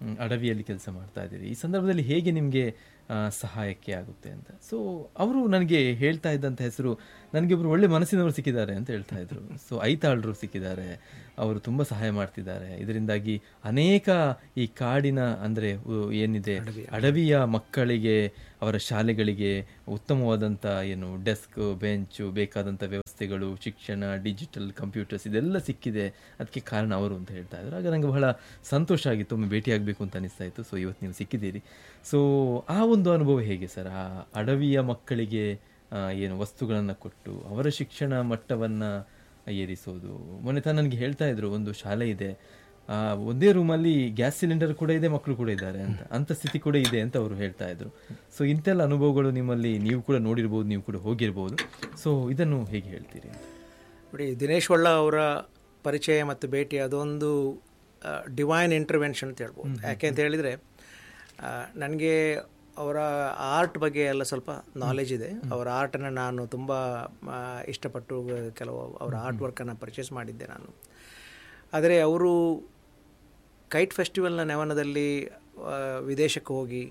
ಹ್ಮ್, ಅಡವಿಯಲ್ಲಿ ಕೆಲಸ ಮಾಡ್ತಾ ಇದ್ದೀರಿ ಈ ಸಂದರ್ಭದಲ್ಲಿ ಹೇಗೆ ನಿಮಗೆ ಸಹಾಯಕ್ಕೆ ಆಗುತ್ತೆ ಅಂತ ಸೊ ಅವರು ನನಗೆ ಹೇಳ್ತಾ ಇದ್ದಂಥ ಹೆಸರು ನನಗೆ ಒಬ್ರು ಒಳ್ಳೆ ಮನಸ್ಸಿನವರು ಸಿಕ್ಕಿದ್ದಾರೆ ಅಂತ ಹೇಳ್ತಾ ಇದ್ರು ಸೊ ಐತಾಳರು ಸಿಕ್ಕಿದ್ದಾರೆ ಅವರು ತುಂಬ ಸಹಾಯ ಮಾಡ್ತಿದ್ದಾರೆ ಇದರಿಂದಾಗಿ ಅನೇಕ ಈ ಕಾಡಿನ ಅಂದರೆ ಉ- ಏನಿದೆ ಅಡವಿಯ ಮಕ್ಕಳಿಗೆ ಅವರ ಶಾಲೆಗಳಿಗೆ ಉತ್ತಮವಾದಂಥ ಏನು ಡೆಸ್ಕ್ ಬೆಂಚು ಬೇಕಾದಂಥ ವ್ಯವಸ್ಥೆಗಳು ಶಿಕ್ಷಣ ಡಿಜಿಟಲ್ ಕಂಪ್ಯೂಟರ್ಸ್ ಇದೆಲ್ಲ ಸಿಕ್ಕಿದೆ ಅದಕ್ಕೆ ಕಾರಣ ಅವರು ಅಂತ ಹೇಳ್ತಾ ಇದ್ರು ಆಗ ನನಗೆ ಬಹಳ ಸಂತೋಷ ಆಗಿತ್ತು ಒಮ್ಮೆ ಭೇಟಿಯಾಗಬೇಕು ಅಂತ ಅನಿಸ್ತಾ ಇತ್ತು ಸೊ ಇವತ್ತು ನೀವು ಸಿಕ್ಕಿದ್ದೀರಿ ಸೊ ಆ ಒಂದು ಅನುಭವ ಹೇಗೆ ಸರ್ ಆ ಅಡವಿಯ ಮಕ್ಕಳಿಗೆ ಆ, ಏನು ವಸ್ತುಗಳನ್ನು ಕೊಟ್ಟು ಅವರ ಶಿಕ್ಷಣ ಮಟ್ಟವನ್ನು ಏರಿಸೋದು ಮೊನ್ನೆ ತಾನು ನನಗೆ ಹೇಳ್ತಾ ಇದ್ರು ಒಂದು ಶಾಲೆ ಇದೆ ಆ, ಒಂದೇ ರೂಮಲ್ಲಿ ಗ್ಯಾಸ್ ಸಿಲಿಂಡರ್ ಕೂಡ ಇದೆ ಮಕ್ಕಳು ಕೂಡ ಇದ್ದಾರೆ ಅಂತ ಅಂತ ಸ್ಥಿತಿ ಕೂಡ ಇದೆ ಅಂತ ಅವರು ಹೇಳ್ತಾ ಇದ್ರು ಸೊ ಇಂತೆಲ್ಲ ಅನುಭವಗಳು ನಿಮ್ಮಲ್ಲಿ ನೀವು ಕೂಡ ನೋಡಿರ್ಬೋದು ನೀವು ಕೂಡ ಹೋಗಿರ್ಬೋದು ಸೊ ಇದನ್ನು ಹೇಗೆ ಹೇಳ್ತೀರಿ ಅಂತ ನೋಡಿ ದಿನೇಶ್ ಒಳ್ಳ ಅವರ ಪರಿಚಯ ಮತ್ತು ಭೇಟಿ ಅದೊಂದು ಡಿವೈನ್ ಇಂಟರ್ವೆನ್ಷನ್ ಅಂತ ಹೇಳ್ಬೋದು ಯಾಕೆ ಅಂತ ಹೇಳಿದರೆ ನನಗೆ ಅವರ ಆರ್ಟ್ ಬಗ್ಗೆ ಎಲ್ಲ ಸ್ವಲ್ಪ ನಾಲೆಜ್ ಇದೆ ಅವರ ಆರ್ಟನ್ನು ನಾನು ತುಂಬ ಆ, ಇಷ್ಟಪಟ್ಟು ಕೆಲವು ಅವರ ಆರ್ಟ್ ವರ್ಕನ್ನು ಪರ್ಚೇಸ್ ಮಾಡಿದ್ದೆ ನಾನು ಆದರೆ ಅವರು ಕೈಟ್ ಫೆಸ್ಟಿವಲ್ನ ನೆವನದಲ್ಲಿ ಆ, ವಿದೇಶಕ್ಕೆ ಹೋಗಿ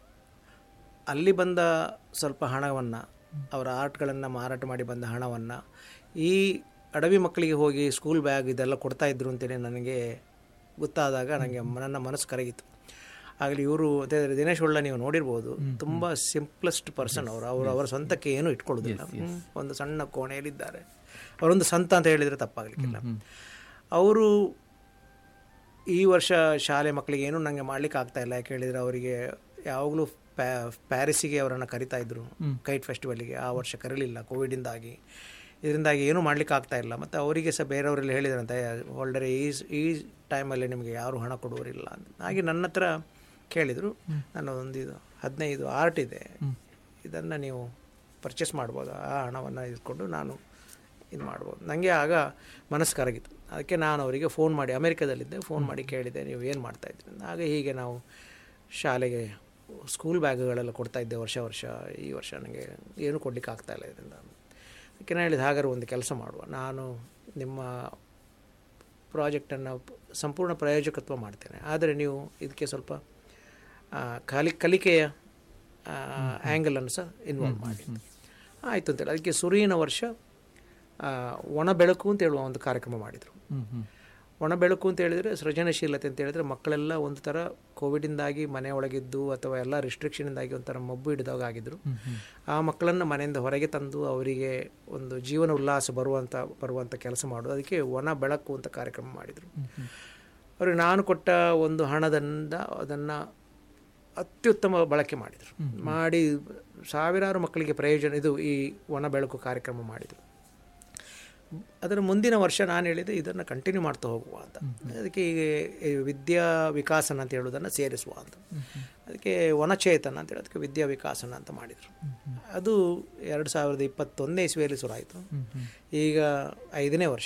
ಅಲ್ಲಿ ಬಂದ ಸ್ವಲ್ಪ ಹಣವನ್ನು ಅವರ ಆರ್ಟ್ಗಳನ್ನು ಮಾರಾಟ ಮಾಡಿ ಬಂದ ಹಣವನ್ನು ಈ ಅಡವಿ ಮಕ್ಕಳಿಗೆ ಹೋಗಿ ಸ್ಕೂಲ್ ಬ್ಯಾಗ್ ಇದೆಲ್ಲ ಕೊಡ್ತಾ ಇದ್ರು ಅಂತೇಳಿ ನನಗೆ ಗೊತ್ತಾದಾಗ ನನಗೆ ನನ್ನ ಮನಸ್ಸು ಕರಗಿತು ಆಗಲಿ ಇವರು ಅದೇ ದಿನೇಶ್ ಒಳ್ಳ ನೀವು ನೋಡಿರ್ಬೋದು ತುಂಬ ಸಿಂಪ್ಲೆಸ್ಟ್ ಪರ್ಸನ್ ಅವರು ಅವರು ಅವರ ಸ್ವಂತಕ್ಕೆ ಏನೂ ಇಟ್ಕೊಳ್ಳೋದಿಲ್ಲ ಹ್ಮ್. ಒಂದು ಸಣ್ಣ ಕೋಣೆಯಲ್ಲಿದ್ದಾರೆ ಅವರೊಂದು ಸಂತ ಅಂತ ಹೇಳಿದರೆ ತಪ್ಪಾಗಲಿಕ್ಕಿಲ್ಲ ಅವರು ಈ ವರ್ಷ ಶಾಲೆ ಮಕ್ಕಳಿಗೆ ಏನೂ ನನಗೆ ಮಾಡ್ಲಿಕ್ಕೆ ಆಗ್ತಾ ಇಲ್ಲ ಯಾಕೆ ಹೇಳಿದರೆ ಅವರಿಗೆ ಯಾವಾಗಲೂ ಪ್ಯಾ ಪ್ಯಾರಿಸಿಗೆ ಅವರನ್ನು ಕರಿತಾ ಇದ್ರು ಕೈಟ್ ಫೆಸ್ಟಿವಲಿಗೆ ಆ ವರ್ಷ ಕರೀಲಿಲ್ಲ ಕೋವಿಡಿಂದಾಗಿ ಇದರಿಂದಾಗಿ ಏನೂ ಮಾಡ್ಲಿಕ್ಕೆ ಆಗ್ತಾ ಇಲ್ಲ ಮತ್ತು ಅವರಿಗೆ ಸಹ ಬೇರೆಯವರೆಲ್ಲ ಹೇಳಿದ್ರಂತೆ ಹೊಲ್ಡರೆ ಈ ಈ ಟೈಮಲ್ಲಿ ನಿಮಗೆ ಯಾರು ಹಣ ಕೊಡುವರಿಲ್ಲ ಅಂತ ಹಾಗೆ ನನ್ನ ಹತ್ರ ಕೇಳಿದರು ನನ್ನ ಒಂದು ಇದು ಹದಿನೈದು ಆರ್ಟ್ ಇದೆ ಇದನ್ನು ನೀವು ಪರ್ಚೇಸ್ ಮಾಡ್ಬೋದು ಆ ಹಣವನ್ನು ಇಟ್ಕೊಂಡು ನಾನು ಇದು ಮಾಡ್ಬೋದು ನನಗೆ ಆಗ ಮನಸ್ಸು ಕರಗಿತು ಅದಕ್ಕೆ ನಾನು ಅವರಿಗೆ ಫೋನ್ ಮಾಡಿ ಅಮೆರಿಕದಲ್ಲಿದ್ದೆ ಫೋನ್ ಮಾಡಿ ಕೇಳಿದೆ ನೀವು ಏನು ಮಾಡ್ತಾಯಿದ್ರಿ ಅಂತ ಆಗ ಹೀಗೆ ನಾವು ಶಾಲೆಗೆ ಸ್ಕೂಲ್ ಬ್ಯಾಗ್ಗಳೆಲ್ಲ ಕೊಡ್ತಾ ಇದ್ದೆ ವರ್ಷ ವರ್ಷ ಈ ವರ್ಷ ನನಗೆ ಏನು ಕೊಡಲಿಕ್ಕೆ ಆಗ್ತಾ ಇಲ್ಲ ಇದರಿಂದ ಅದಕ್ಕೆ ನಾನು ಹೇಳಿದ ಹಾಗಾದ್ರೆ ಒಂದು ಕೆಲಸ ಮಾಡುವ ನಾನು ನಿಮ್ಮ ಪ್ರಾಜೆಕ್ಟನ್ನು ಸಂಪೂರ್ಣ ಪ್ರಾಯೋಜಕತ್ವ ಮಾಡ್ತೇನೆ ಆದರೆ ನೀವು ಇದಕ್ಕೆ ಸ್ವಲ್ಪ ಆ, ಕಲಿ ಕಲಿಕೆಯ ಆ್ಯಂಗಲನ್ನು ಸಹ ಇನ್ವಾಲ್ವ್ ಮಾಡಿ ಆಯಿತು ಅಂತೇಳಿ ಅದಕ್ಕೆ ಸುರಿಯಿನ ವರ್ಷ ಆ, ಒಣ ಬೆಳಕು ಅಂತ ಹೇಳುವ ಒಂದು ಕಾರ್ಯಕ್ರಮ ಮಾಡಿದರು ಒಣ ಬೆಳಕು ಅಂತ ಹೇಳಿದರೆ ಸೃಜನಶೀಲತೆ ಅಂತ ಹೇಳಿದರೆ ಮಕ್ಕಳೆಲ್ಲ ಒಂದು ಥರ ಕೋವಿಡಿಂದಾಗಿ ಮನೆ ಒಳಗಿದ್ದು ಅಥವಾ ಎಲ್ಲ ರಿಸ್ಟ್ರಿಕ್ಷನಿಂದಾಗಿ ಒಂಥರ ಮಬ್ಬು ಹಿಡಿದಾಗ ಆಗಿದ್ರು ಆ ಮಕ್ಕಳನ್ನು ಮನೆಯಿಂದ ಹೊರಗೆ ತಂದು ಅವರಿಗೆ ಒಂದು ಜೀವನ ಉಲ್ಲಾಸ ಬರುವಂಥ ಬರುವಂಥ ಕೆಲಸ ಮಾಡೋದು ಅದಕ್ಕೆ ಒಣ ಬೆಳಕು ಅಂತ ಕಾರ್ಯಕ್ರಮ ಮಾಡಿದರು ಅವ್ರಿಗೆ ನಾನು ಕೊಟ್ಟ ಒಂದು ಹಣದಿಂದ ಅದನ್ನು ಅತ್ಯುತ್ತಮ ಬಳಕೆ ಮಾಡಿದರು ಮಾಡಿ ಸಾವಿರಾರು ಮಕ್ಕಳಿಗೆ ಪ್ರಯೋಜನ ಇದು ಈ ಒಣ ಬೆಳಕು ಕಾರ್ಯಕ್ರಮ ಮಾಡಿದರು ಅದರ ಮುಂದಿನ ವರ್ಷ ನಾನು ಹೇಳಿದೆ ಇದನ್ನು ಕಂಟಿನ್ಯೂ ಮಾಡ್ತಾ ಹೋಗುವ ಅಂತ ಅದಕ್ಕೆ ಈಗ ಈ ವಿದ್ಯಾ ವಿಕಾಸನ ಅಂತ ಹೇಳೋದನ್ನು ಸೇರಿಸುವ ಅಂತ ಅದಕ್ಕೆ ವನಚೇತನ ಅಂತ ಹೇಳಿ ಅದಕ್ಕೆ ವಿದ್ಯಾ ವಿಕಾಸನ ಅಂತ ಮಾಡಿದರು ಅದು ಎರಡು ಸಾವಿರದ ಇಪ್ಪತ್ತೊಂದನೇ ಇಸ್ವಿಯಲ್ಲಿ ಶುರು ಆಯಿತು ಈಗ ಐದನೇ ವರ್ಷ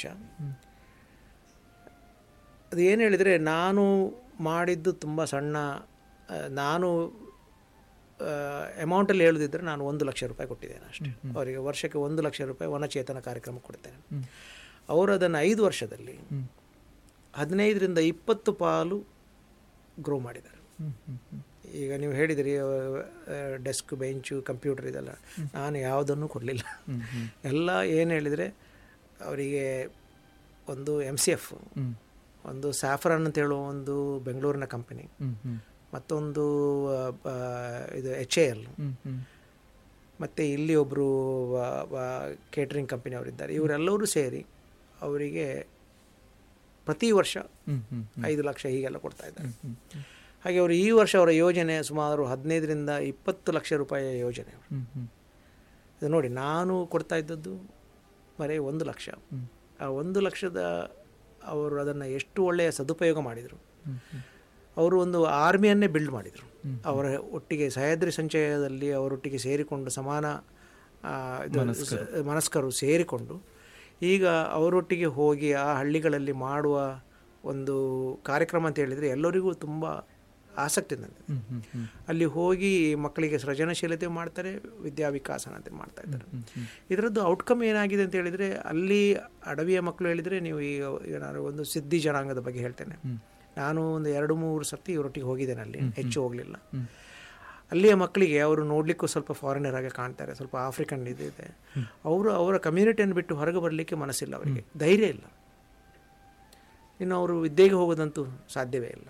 ಅದು ಏನು ಹೇಳಿದರೆ ನಾನು ಮಾಡಿದ್ದು ತುಂಬ ಸಣ್ಣ ಆ, ನಾನು ಅಮೌಂಟಲ್ಲಿ ಹೇಳದಿದ್ದರೆ ನಾನು ಒಂದು ಲಕ್ಷ ರೂಪಾಯಿ ಕೊಟ್ಟಿದ್ದೇನೆ ಅಷ್ಟೇ ಅವರಿಗೆ ವರ್ಷಕ್ಕೆ ಒಂದು ಲಕ್ಷ ರೂಪಾಯಿ ವನಚೇತನ ಕಾರ್ಯಕ್ರಮ ಕೊಡ್ತೇನೆ ಅವರು ಅದನ್ನು ಐದು ವರ್ಷದಲ್ಲಿ ಹದಿನೈದರಿಂದ ಇಪ್ಪತ್ತು ಪಾಲು ಗ್ರೋ ಮಾಡಿದ್ದಾರೆ ಈಗ ನೀವು ಹೇಳಿದಿರಿ ಡೆಸ್ಕ್ ಬೆಂಚು ಕಂಪ್ಯೂಟರ್ ಇದೆಲ್ಲ ನಾನು ಯಾವುದನ್ನು ಕೊಡಲಿಲ್ಲ ಎಲ್ಲ ಏನು ಹೇಳಿದರೆ ಅವರಿಗೆ ಒಂದು ಎಮ್ ಸಿ ಎಫ್ ಒಂದು ಸ್ಯಾಫ್ರಾನ್ ಅಂತ ಹೇಳುವ ಒಂದು ಬೆಂಗಳೂರಿನ ಕಂಪನಿ ಮತ್ತೊಂದು ಆ, ಆ, ಇದು ಎಚ್ ಎ ಎಲ್ ಮತ್ತು ಇಲ್ಲಿ ಒಬ್ಬರು ಕೇಟ್ರಿಂಗ್ ಕಂಪನಿಯವರಿದ್ದಾರೆ ಇವರೆಲ್ಲರೂ ಸೇರಿ ಅವರಿಗೆ ಪ್ರತಿ ವರ್ಷ ಐದು ಲಕ್ಷ ಹೀಗೆಲ್ಲ ಕೊಡ್ತಾ ಇದ್ದಾರೆ ಹಾಗೆ ಅವರು ಈ ವರ್ಷ ಅವರ ಯೋಜನೆ ಸುಮಾರು ಹದಿನೈದರಿಂದ ಇಪ್ಪತ್ತು ಲಕ್ಷ ರೂಪಾಯಿಯ ಯೋಜನೆ ಅವರು ಇದು ನೋಡಿ ನಾನು ಕೊಡ್ತಾ ಇದ್ದದ್ದು ಬರೀ ಒಂದು ಲಕ್ಷ ಆ ಒಂದು ಲಕ್ಷದ ಅವರು ಅದನ್ನು ಎಷ್ಟು ಒಳ್ಳೆಯ ಸದುಪಯೋಗ ಮಾಡಿದರು ಅವರು ಒಂದು ಆರ್ಮಿಯನ್ನೇ ಬಿಲ್ಡ್ ಮಾಡಿದರು ಅವರ ಒಟ್ಟಿಗೆ ಸಹ್ಯಾದ್ರಿ ಸಂಚಯದಲ್ಲಿ ಅವರೊಟ್ಟಿಗೆ ಸೇರಿಕೊಂಡು ಸಮಾನ ಆ, ಇದು ಸ- ಮನಸ್ಕರು ಸೇರಿಕೊಂಡು ಈಗ ಅವರೊಟ್ಟಿಗೆ ಹೋಗಿ ಆ ಹಳ್ಳಿಗಳಲ್ಲಿ ಮಾಡುವ ಒಂದು ಕಾರ್ಯಕ್ರಮ ಅಂತ ಹೇಳಿದರೆ ಎಲ್ಲರಿಗೂ ತುಂಬ ಆಸಕ್ತಿ ನನಗೆ ಅಲ್ಲಿ ಹೋಗಿ ಮಕ್ಕಳಿಗೆ ಸೃಜನಶೀಲತೆ ಮಾಡ್ತಾರೆ ವಿದ್ಯಾ ವಿಕಾಸನ ಅಂತ ಮಾಡ್ತಾ ಇದ್ದಾರೆ ಇದರದ್ದು ಔಟ್ಕಮ್ ಏನಾಗಿದೆ ಅಂತ ಹೇಳಿದರೆ ಅಲ್ಲಿ ಅಡವಿಯ ಮಕ್ಕಳು ಹೇಳಿದರೆ ನೀವು ಈಗ ಈಗ ನಾನು ಒಂದು ಸಿದ್ಧಿ ಜನಾಂಗದ ಬಗ್ಗೆ ಹೇಳ್ತೇನೆ ನಾನು ಒಂದು ಎರಡು ಮೂರು ಸತಿ ಇವರೊಟ್ಟಿಗೆ ಹೋಗಿದ್ದೇನೆ ಅಲ್ಲಿ ಹೆಚ್ಚು ಹೋಗಲಿಲ್ಲ ಅಲ್ಲಿಯ ಮಕ್ಕಳಿಗೆ ಅವರು ನೋಡಲಿಕ್ಕೂ ಸ್ವಲ್ಪ ಫಾರಿನರ್ ಆಗಿ ಕಾಣ್ತಾರೆ ಸ್ವಲ್ಪ ಆಫ್ರಿಕನ್ ಇದಿದೆ ಅವರು ಅವರ ಕಮ್ಯುನಿಟಿಯನ್ನು ಬಿಟ್ಟು ಹೊರಗೆ ಬರಲಿಕ್ಕೆ ಮನಸ್ಸಿಲ್ಲ ಅವರಿಗೆ ಧೈರ್ಯ ಇಲ್ಲ ಇನ್ನು ಅವರು ವಿದ್ಯೆಗೆ ಹೋಗೋದಂತೂ ಸಾಧ್ಯವೇ ಇಲ್ಲ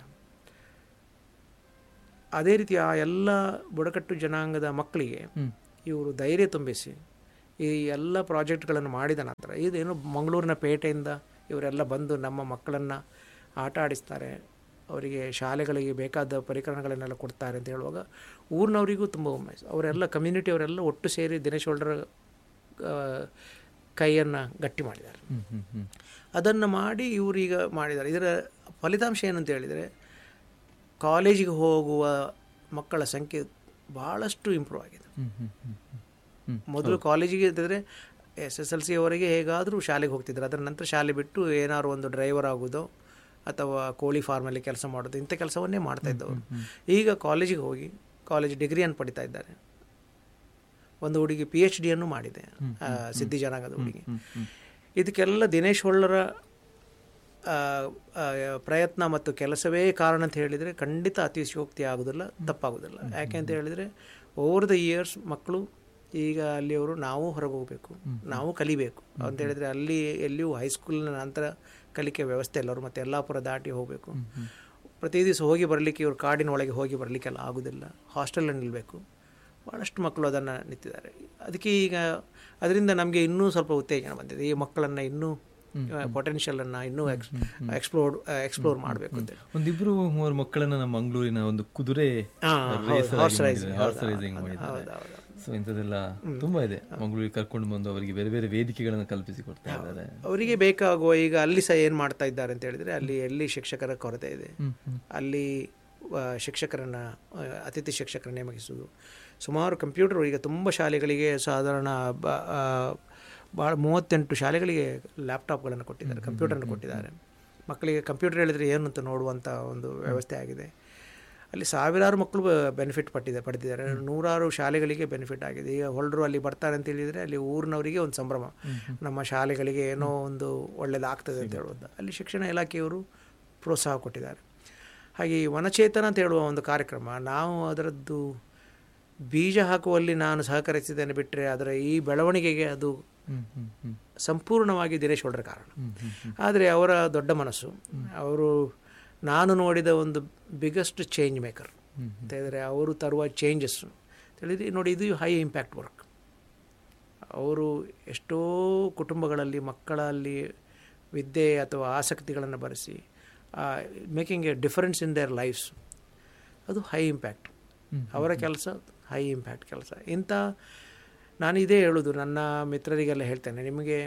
ಅದೇ ರೀತಿ ಆ ಎಲ್ಲ ಬುಡಕಟ್ಟು ಜನಾಂಗದ ಮಕ್ಕಳಿಗೆ ಇವರು ಧೈರ್ಯ ತುಂಬಿಸಿ ಈ ಎಲ್ಲ ಪ್ರಾಜೆಕ್ಟ್ಗಳನ್ನು ಮಾಡಿದ ನಂತರ ಇದೇನು ಮಂಗಳೂರಿನ ಪೇಟೆಯಿಂದ ಇವರೆಲ್ಲ ಬಂದು ನಮ್ಮ ಮಕ್ಕಳನ್ನು ಆಟ ಆಡಿಸ್ತಾರೆ ಅವರಿಗೆ ಶಾಲೆಗಳಿಗೆ ಬೇಕಾದ ಪರಿಕರಣಗಳನ್ನೆಲ್ಲ ಕೊಡ್ತಾರೆ ಅಂತ ಹೇಳುವಾಗ ಊರಿನವರಿಗೂ ತುಂಬ ಹುಮ್ಮಸ್ ಅವರೆಲ್ಲ ಕಮ್ಯುನಿಟಿ ಅವರೆಲ್ಲ ಒಟ್ಟು ಸೇರಿ ದಿನೇಶ್ ಹೊಲ್ಡರ ಕೈಯನ್ನು ಗಟ್ಟಿ ಮಾಡಿದ್ದಾರೆ ಹ್ಮ್ ಹ್ಮ್ ಹ್ಮ್ ಅದನ್ನು ಮಾಡಿ ಇವರೀಗ ಮಾಡಿದ್ದಾರೆ ಇದರ ಫಲಿತಾಂಶ ಏನಂತ ಹೇಳಿದರೆ ಕಾಲೇಜಿಗೆ ಹೋಗುವ ಮಕ್ಕಳ ಸಂಖ್ಯೆ ಭಾಳಷ್ಟು ಇಂಪ್ರೂವ್ ಆಗಿದೆ ಹ್ಮ್ ಹ್ಮ್ ಹ್ಮ್ ಹ್ಮ್ ಮೊದಲು ಕಾಲೇಜಿಗೆ ಇದ್ದರೆ ಎಸ್ ಎಸ್ ಎಲ್ ಸಿ ಅವರೆಗೆ ಹೇಗಾದರೂ ಶಾಲೆಗೆ ಹೋಗ್ತಿದ್ರು ಅದರ ನಂತರ ಶಾಲೆ ಬಿಟ್ಟು ಏನಾದ್ರು ಒಂದು ಡ್ರೈವರ್ ಆಗೋದು ಅಥವಾ ಕೋಳಿ ಫಾರ್ಮಲ್ಲಿ ಕೆಲಸ ಮಾಡೋದು ಇಂಥ ಕೆಲಸವನ್ನೇ ಮಾಡ್ತಾ ಇದ್ದವರು ಈಗ ಕಾಲೇಜಿಗೆ ಹೋಗಿ ಕಾಲೇಜ್ ಡಿಗ್ರಿಯನ್ನು ಪಡಿತಾ ಇದ್ದಾರೆ ಒಂದು ಹುಡುಗಿ ಪಿ ಎಚ್ ಡಿಯನ್ನು ಮಾಡಿದೆ ಆ, ಸಿದ್ಧಿ ಜನಾಂಗದ ಹುಡುಗಿ ಇದಕ್ಕೆಲ್ಲ ದಿನೇಶ್ ಹೊಳ್ಳರ ಆ, ಆ, ಪ್ರಯತ್ನ ಮತ್ತು ಕೆಲಸವೇ ಕಾರಣ ಅಂತ ಹೇಳಿದರೆ ಖಂಡಿತ ಅತಿಶಯೋಕ್ತಿ ಆಗೋದಿಲ್ಲ ತಪ್ಪಾಗೋದಿಲ್ಲ ಯಾಕೆ ಅಂತ ಹೇಳಿದರೆ ಓವರ್ ದ ಇಯರ್ಸ್ ಮಕ್ಕಳು ಈಗ ಅಲ್ಲಿಯವರು ನಾವು ಹೊರಗೆ ಹೋಗಬೇಕು ನಾವು ಕಲಿಬೇಕು ಅಂತ ಹೇಳಿದರೆ ಅಲ್ಲಿ ಎಲ್ಲಿಯೂ ಹೈಸ್ಕೂಲಿನ ನಂತರ ಕಲಿಕೆ ವ್ಯವಸ್ಥೆ ಇಲ್ಲ ಅವರು ಮತ್ತೆ ಯಲ್ಲಾಪುರ ದಾಟಿ ಹೋಗಬೇಕು ಪ್ರತಿ ದಿವಸ ಹೋಗಿ ಬರಲಿಕ್ಕೆ ಇವರು ಕಾಡಿನ ಒಳಗೆ ಹೋಗಿ ಬರಲಿಕ್ಕೆಲ್ಲ ಆಗೋದಿಲ್ಲ ಹಾಸ್ಟೆಲಲ್ಲಿ ನಿಲ್ಲಬೇಕು ಭಾಳಷ್ಟು ಮಕ್ಕಳು ಅದನ್ನು ನಿಂತಿದ್ದಾರೆ ಅದಕ್ಕೆ ಈಗ ಅದರಿಂದ ನಮಗೆ ಇನ್ನೂ ಸ್ವಲ್ಪ ಉತ್ತೇಜನ ಬಂದಿದೆ ಈ ಮಕ್ಕಳನ್ನು ಇನ್ನೂ ಪೊಟೆನ್ಷಿಯಲನ್ನು ಇನ್ನೂ ಎಕ್ಸ್ ಎಕ್ಸ್ಪ್ಲೋರ್ ಎಕ್ಸ್ಪ್ಲೋರ್ ಮಾಡಬೇಕು ಅಂತ ಒಂದಿಬ್ರು ಮೂವರು ಮಕ್ಕಳನ್ನ ನಮ್ಮ ಮಂಗಳೂರಿನ ಒಂದು ಕುದುರೆ ಹಾ, racer ಆಗಿ horse ಮಾಡಿದ್ದಾರೆ, racing, horse ಹೌದು, racing ಹೌದು, ಮಾಡಿದ್ದಾರೆ. ಹೌದು, ಹೌದು. ಸೊ ಇಂಥದ್ದೆಲ್ಲ ತುಂಬಾ ಇದೆ ಮಂಗಳೂರಿಗೆ ಕರ್ಕೊಂಡು ಬಂದು ಅವರಿಗೆ ಬೇರೆ ಬೇರೆ ವೇದಿಕೆಗಳನ್ನು ಕಲ್ಪಿಸಿ ಕೊಡ್ತಾ ಇದ್ದಾರೆ ಅವರಿಗೆ ಬೇಕಾಗುವ ಈಗ ಅಲ್ಲಿ ಸಹ ಏನು ಮಾಡ್ತಾ ಇದ್ದಾರೆ ಅಂತ ಹೇಳಿದರೆ ಅಲ್ಲಿ ಎಲ್ಲಿ ಶಿಕ್ಷಕರ ಕೊರತೆ ಇದೆ ಅಲ್ಲಿ ಆ, ಶಿಕ್ಷಕರನ್ನು ಆ, ಅತಿಥಿ ಶಿಕ್ಷಕರ ನೇಮಕಿಸುವುದು ಸುಮಾರು ಕಂಪ್ಯೂಟರ್ ಈಗ ತುಂಬ ಶಾಲೆಗಳಿಗೆ ಸಾಧಾರಣ ಬ- ಆ, ಭಾಳ ಮೂವತ್ತೆಂಟು ಶಾಲೆಗಳಿಗೆ ಲ್ಯಾಪ್ಟಾಪ್ಗಳನ್ನು ಕೊಟ್ಟಿದ್ದಾರೆ ಕಂಪ್ಯೂಟರ್ನ ಕೊಟ್ಟಿದ್ದಾರೆ ಮಕ್ಕಳಿಗೆ ಕಂಪ್ಯೂಟರ್ ಹೇಳಿದರೆ ಏನು ಅಂತ ನೋಡುವಂಥ ಒಂದು ವ್ಯವಸ್ಥೆ ಆಗಿದೆ ಅಲ್ಲಿ ಸಾವಿರಾರು ಮಕ್ಕಳು ಬೆನಿಫಿಟ್ ಪಟ್ಟಿದೆ ಪಡೆದಿದ್ದಾರೆ ನೂರಾರು ಶಾಲೆಗಳಿಗೆ ಬೆನಿಫಿಟ್ ಆಗಿದೆ ಈಗ ಹೊರಡರು ಅಲ್ಲಿ ಬರ್ತಾರೆ ಅಂತ ಹೇಳಿದರೆ ಅಲ್ಲಿ ಊರಿನವರಿಗೆ ಒಂದು ಸಂಭ್ರಮ ನಮ್ಮ ಶಾಲೆಗಳಿಗೆ ಏನೋ ಒಂದು ಒಳ್ಳೆಯದಾಗ್ತದೆ ಅಂತ ಹೇಳುವುದು ಅಲ್ಲಿ ಶಿಕ್ಷಣ ಇಲಾಖೆಯವರು ಪ್ರೋತ್ಸಾಹ ಕೊಟ್ಟಿದ್ದಾರೆ ಹಾಗೆ ಈ ವನಚೇತನ ಅಂತ ಹೇಳುವ ಒಂದು ಕಾರ್ಯಕ್ರಮ ನಾವು ಅದರದ್ದು ಬೀಜ ಹಾಕುವಲ್ಲಿ ನಾನು ಸಹಕರಿಸಿದ್ದೇನೆ ಬಿಟ್ಟರೆ ಅದರ ಈ ಬೆಳವಣಿಗೆಗೆ ಅದು ಹ್ಮ್ ಹ್ಮ್ ಹ್ಮ್ ಸಂಪೂರ್ಣವಾಗಿ ದಿನೇಶ್ ಹೊಳ್ರ ಕಾರಣ ಆದರೆ ಅವರ ದೊಡ್ಡ ಮನಸ್ಸು ಅವರು ನಾನು ನೋಡಿದ ಒಂದು ಬಿಗ್ಗೆಸ್ಟ್ ಚೇಂಜ್ ಮೇಕರ್ ಅಂತ ಹೇಳಿದರೆ ಅವರು ತರುವ ಚೇಂಜಸ್ ಹೇಳಿದರೆ ನೋಡಿ ಇದು ಹೈ ಇಂಪ್ಯಾಕ್ಟ್ ವರ್ಕ್ ಅವರು ಎಷ್ಟೋ ಕುಟುಂಬಗಳಲ್ಲಿ ಮಕ್ಕಳಲ್ಲಿ ವಿದ್ಯೆ ಅಥವಾ ಆಸಕ್ತಿಗಳನ್ನು ಬರೆಸಿ making a difference in their lives ಅದು ಹೈ ಇಂಪ್ಯಾಕ್ಟ್ ಅವರ ಕೆಲಸ ಹೈ ಇಂಪ್ಯಾಕ್ಟ್ ಕೆಲಸ ಇಂಥ ನಾನು ಇದೇ ಹೇಳೋದು ನನ್ನ ಮಿತ್ರರಿಗೆಲ್ಲ ಹೇಳ್ತೇನೆ ನಿಮಗೆ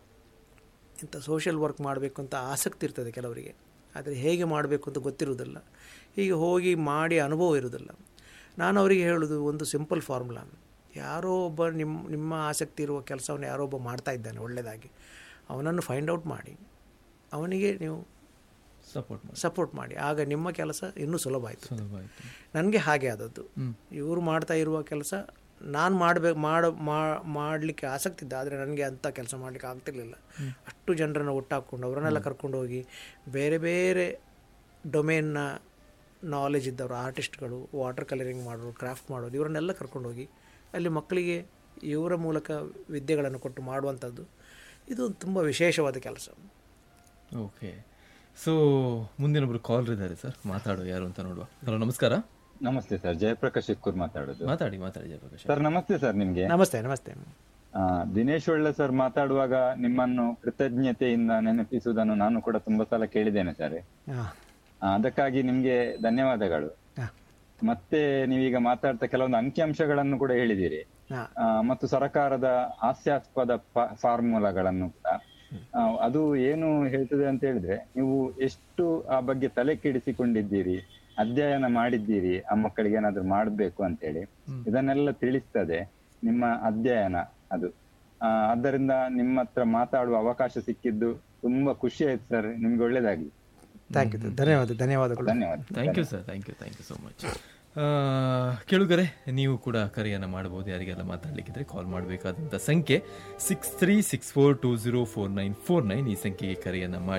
ಇಂಥ ಸೋಷಿಯಲ್ ವರ್ಕ್ ಮಾಡಬೇಕು ಅಂತ ಆಸಕ್ತಿ ಇರ್ತದೆ ಕೆಲವರಿಗೆ ಆದರೆ ಹೇಗೆ ಮಾಡಬೇಕು ಅಂತ ಗೊತ್ತಿರುವುದಿಲ್ಲ ಹೀಗೆ ಹೋಗಿ ಮಾಡಿ ಅನುಭವ ಇರುವುದಿಲ್ಲ ನಾನು ಅವರಿಗೆ ಹೇಳೋದು ಒಂದು ಸಿಂಪಲ್ ಫಾರ್ಮುಲಾ ಯಾರೋ ಒಬ್ಬ ನಿಮ್ಮ ನಿಮ್ಮ ಆಸಕ್ತಿ ಇರುವ ಕೆಲಸವನ್ನು ಯಾರೋ ಒಬ್ಬ ಮಾಡ್ತಾ ಇದ್ದಾನೆ ಒಳ್ಳೆಯದಾಗಿ ಅವನನ್ನು ಫೈಂಡ್ ಔಟ್ ಮಾಡಿ ಅವನಿಗೆ ನೀವು ಸಪೋರ್ಟ್ ಮಾಡಿ ಸಪೋರ್ಟ್ ಮಾಡಿ ಆಗ ನಿಮ್ಮ ಕೆಲಸ ಇನ್ನೂ ಸುಲಭ ಆಯಿತು ಸುಲಭ ಆಯ್ತು ನನಗೆ ಹಾಗೆ ಆದದ್ದು ಇವರು ಮಾಡ್ತಾ ಇರುವ ಕೆಲಸ ನಾನು ಮಾಡಬೇಕು ಮಾಡ ಮಾಡಲಿಕ್ಕೆ ಆಸಕ್ತಿ ಇದ್ದ ಆದರೆ ನನಗೆ ಅಂಥ ಕೆಲಸ ಮಾಡಲಿಕ್ಕೆ ಆಗ್ತಿರ್ಲಿಲ್ಲ ಅಷ್ಟು ಜನರನ್ನು ಒಟ್ಟಾಕೊಂಡು ಅವರನ್ನೆಲ್ಲ ಕರ್ಕೊಂಡು ಹೋಗಿ ಬೇರೆ ಬೇರೆ ಡೊಮೇನ್ನ ನಾಲೆಜ್ ಇದ್ದವರು ಆರ್ಟಿಸ್ಟ್ಗಳು ವಾಟರ್ ಕಲರಿಂಗ್ ಮಾಡೋರು ಕ್ರಾಫ್ಟ್ ಮಾಡೋರು ಇವರನ್ನೆಲ್ಲ ಕರ್ಕೊಂಡು ಹೋಗಿ ಅಲ್ಲಿ ಮಕ್ಕಳಿಗೆ ಇವರ ಮೂಲಕ ವಿದ್ಯೆಗಳನ್ನು ಕೊಟ್ಟು ಮಾಡುವಂಥದ್ದು ಇದು ತುಂಬ ವಿಶೇಷವಾದ ಕೆಲಸ ಓಕೆ ಸೊ ಮುಂದಿನೊಬ್ರು ಕಾಲರ್ ಇದ್ದಾರೆ ಸರ್ ಮಾತಾಡೋ ಯಾರು ಅಂತ ನೋಡುವ ಹಲೋ ನಮಸ್ಕಾರ ನಮಸ್ತೆ ಸರ್ ಜಯಪ್ರಕಾಶ್ ಇಕ್ಕೂರ್ ಮಾತಾಡೋದು ಮಾತಾಡಿ ಮಾತಾಡಿ ಜಯಪ್ರಕಾಶ್ ಸರ್ ನಮಸ್ತೆ ಸರ್ ನಿಮ್ಗೆ ನಮಸ್ತೆ ನಮಸ್ತೆ ಆ, ದಿನೇಶ್ ಒಳ್ಳೆ ಸರ್ ಮಾತಾಡುವಾಗ ನಿಮ್ಮನ್ನು ಕೃತಜ್ಞತೆಯಿಂದ ನೆನಪಿಸುವುದನ್ನು ನಾನು ಕೂಡ ತುಂಬಾ ಸಲ ಕೇಳಿದ್ದೇನೆ ಸರ್ ಹಾಂ ಆ, ಅದಕ್ಕಾಗಿ ನಿಮ್ಗೆ ಧನ್ಯವಾದಗಳು ಹಾಂ ಮತ್ತೆ ನೀವೀಗ ಮಾತಾಡ್ತಾ ಕೆಲವೊಂದು ಅಂಕಿಅಂಶಗಳನ್ನು ಕೂಡ ಹೇಳಿದಿರಿ ಹಾಂ ಆ, ಮತ್ತು ಸರ್ಕಾರದ ಹಾಸ್ಯಾಸ್ಪದ ಫಾ- ಫಾರ್ಮುಲಾಗಳನ್ನು ಕೂಡ ಆ, ಅದು ಏನು ಹೇಳ್ತದೆ ಅಂತ ಹೇಳಿದ್ರೆ ನೀವು ಎಷ್ಟು ಆ ಬಗ್ಗೆ ತಲೆ ಕೆಡಿಸಿಕೊಂಡಿದ್ದೀರಿ ಅಧ್ಯಯನ ಮಾಡಿದ್ದೀರಿ ಆ ಮಕ್ಕಳಿಗೆ ಏನಾದ್ರು ಮಾಡ್ಬೇಕು ಅಂತೇಳಿ ಇದನ್ನೆಲ್ಲ ತಿಳಿಸ್ತದೆ ನಿಮ್ಮ ಅಧ್ಯಯನ ಅದು ಆ, ಆದ್ದರಿಂದ ನಿಮ್ಮ ಹತ್ರ ಮಾತಾಡುವ ಅವಕಾಶ ಸಿಕ್ಕಿದ್ದು ತುಂಬಾ ಖುಷಿ ಆಯ್ತು ಸರ್ ನಿಮ್ಗೆ ಒಳ್ಳೇದಾಗ್ಲಿ ಥ್ಯಾಂಕ್ ಯು ಧನ್ಯವಾದ ಧನ್ಯವಾದಗಳು ಧನ್ಯವಾದ thank you sir thank you thank you so much ಕೇಳುಗರೆ ನೀವು ಕೂಡ ಕರೆಯನ್ನು ಮಾಡಬಹುದು ಯಾರಿಗೆಲ್ಲ ಮಾತಾಡಲಿಕ್ಕಿದ್ರೆ ಕಾಲ್ ಮಾಡಬೇಕಾದಂಥ ಸಂಖ್ಯೆ six three six four two zero four nine four nine ಈ ಸಂಖ್ಯೆಗೆ ಕರೆಯನ್ನು ಮಾಡಿ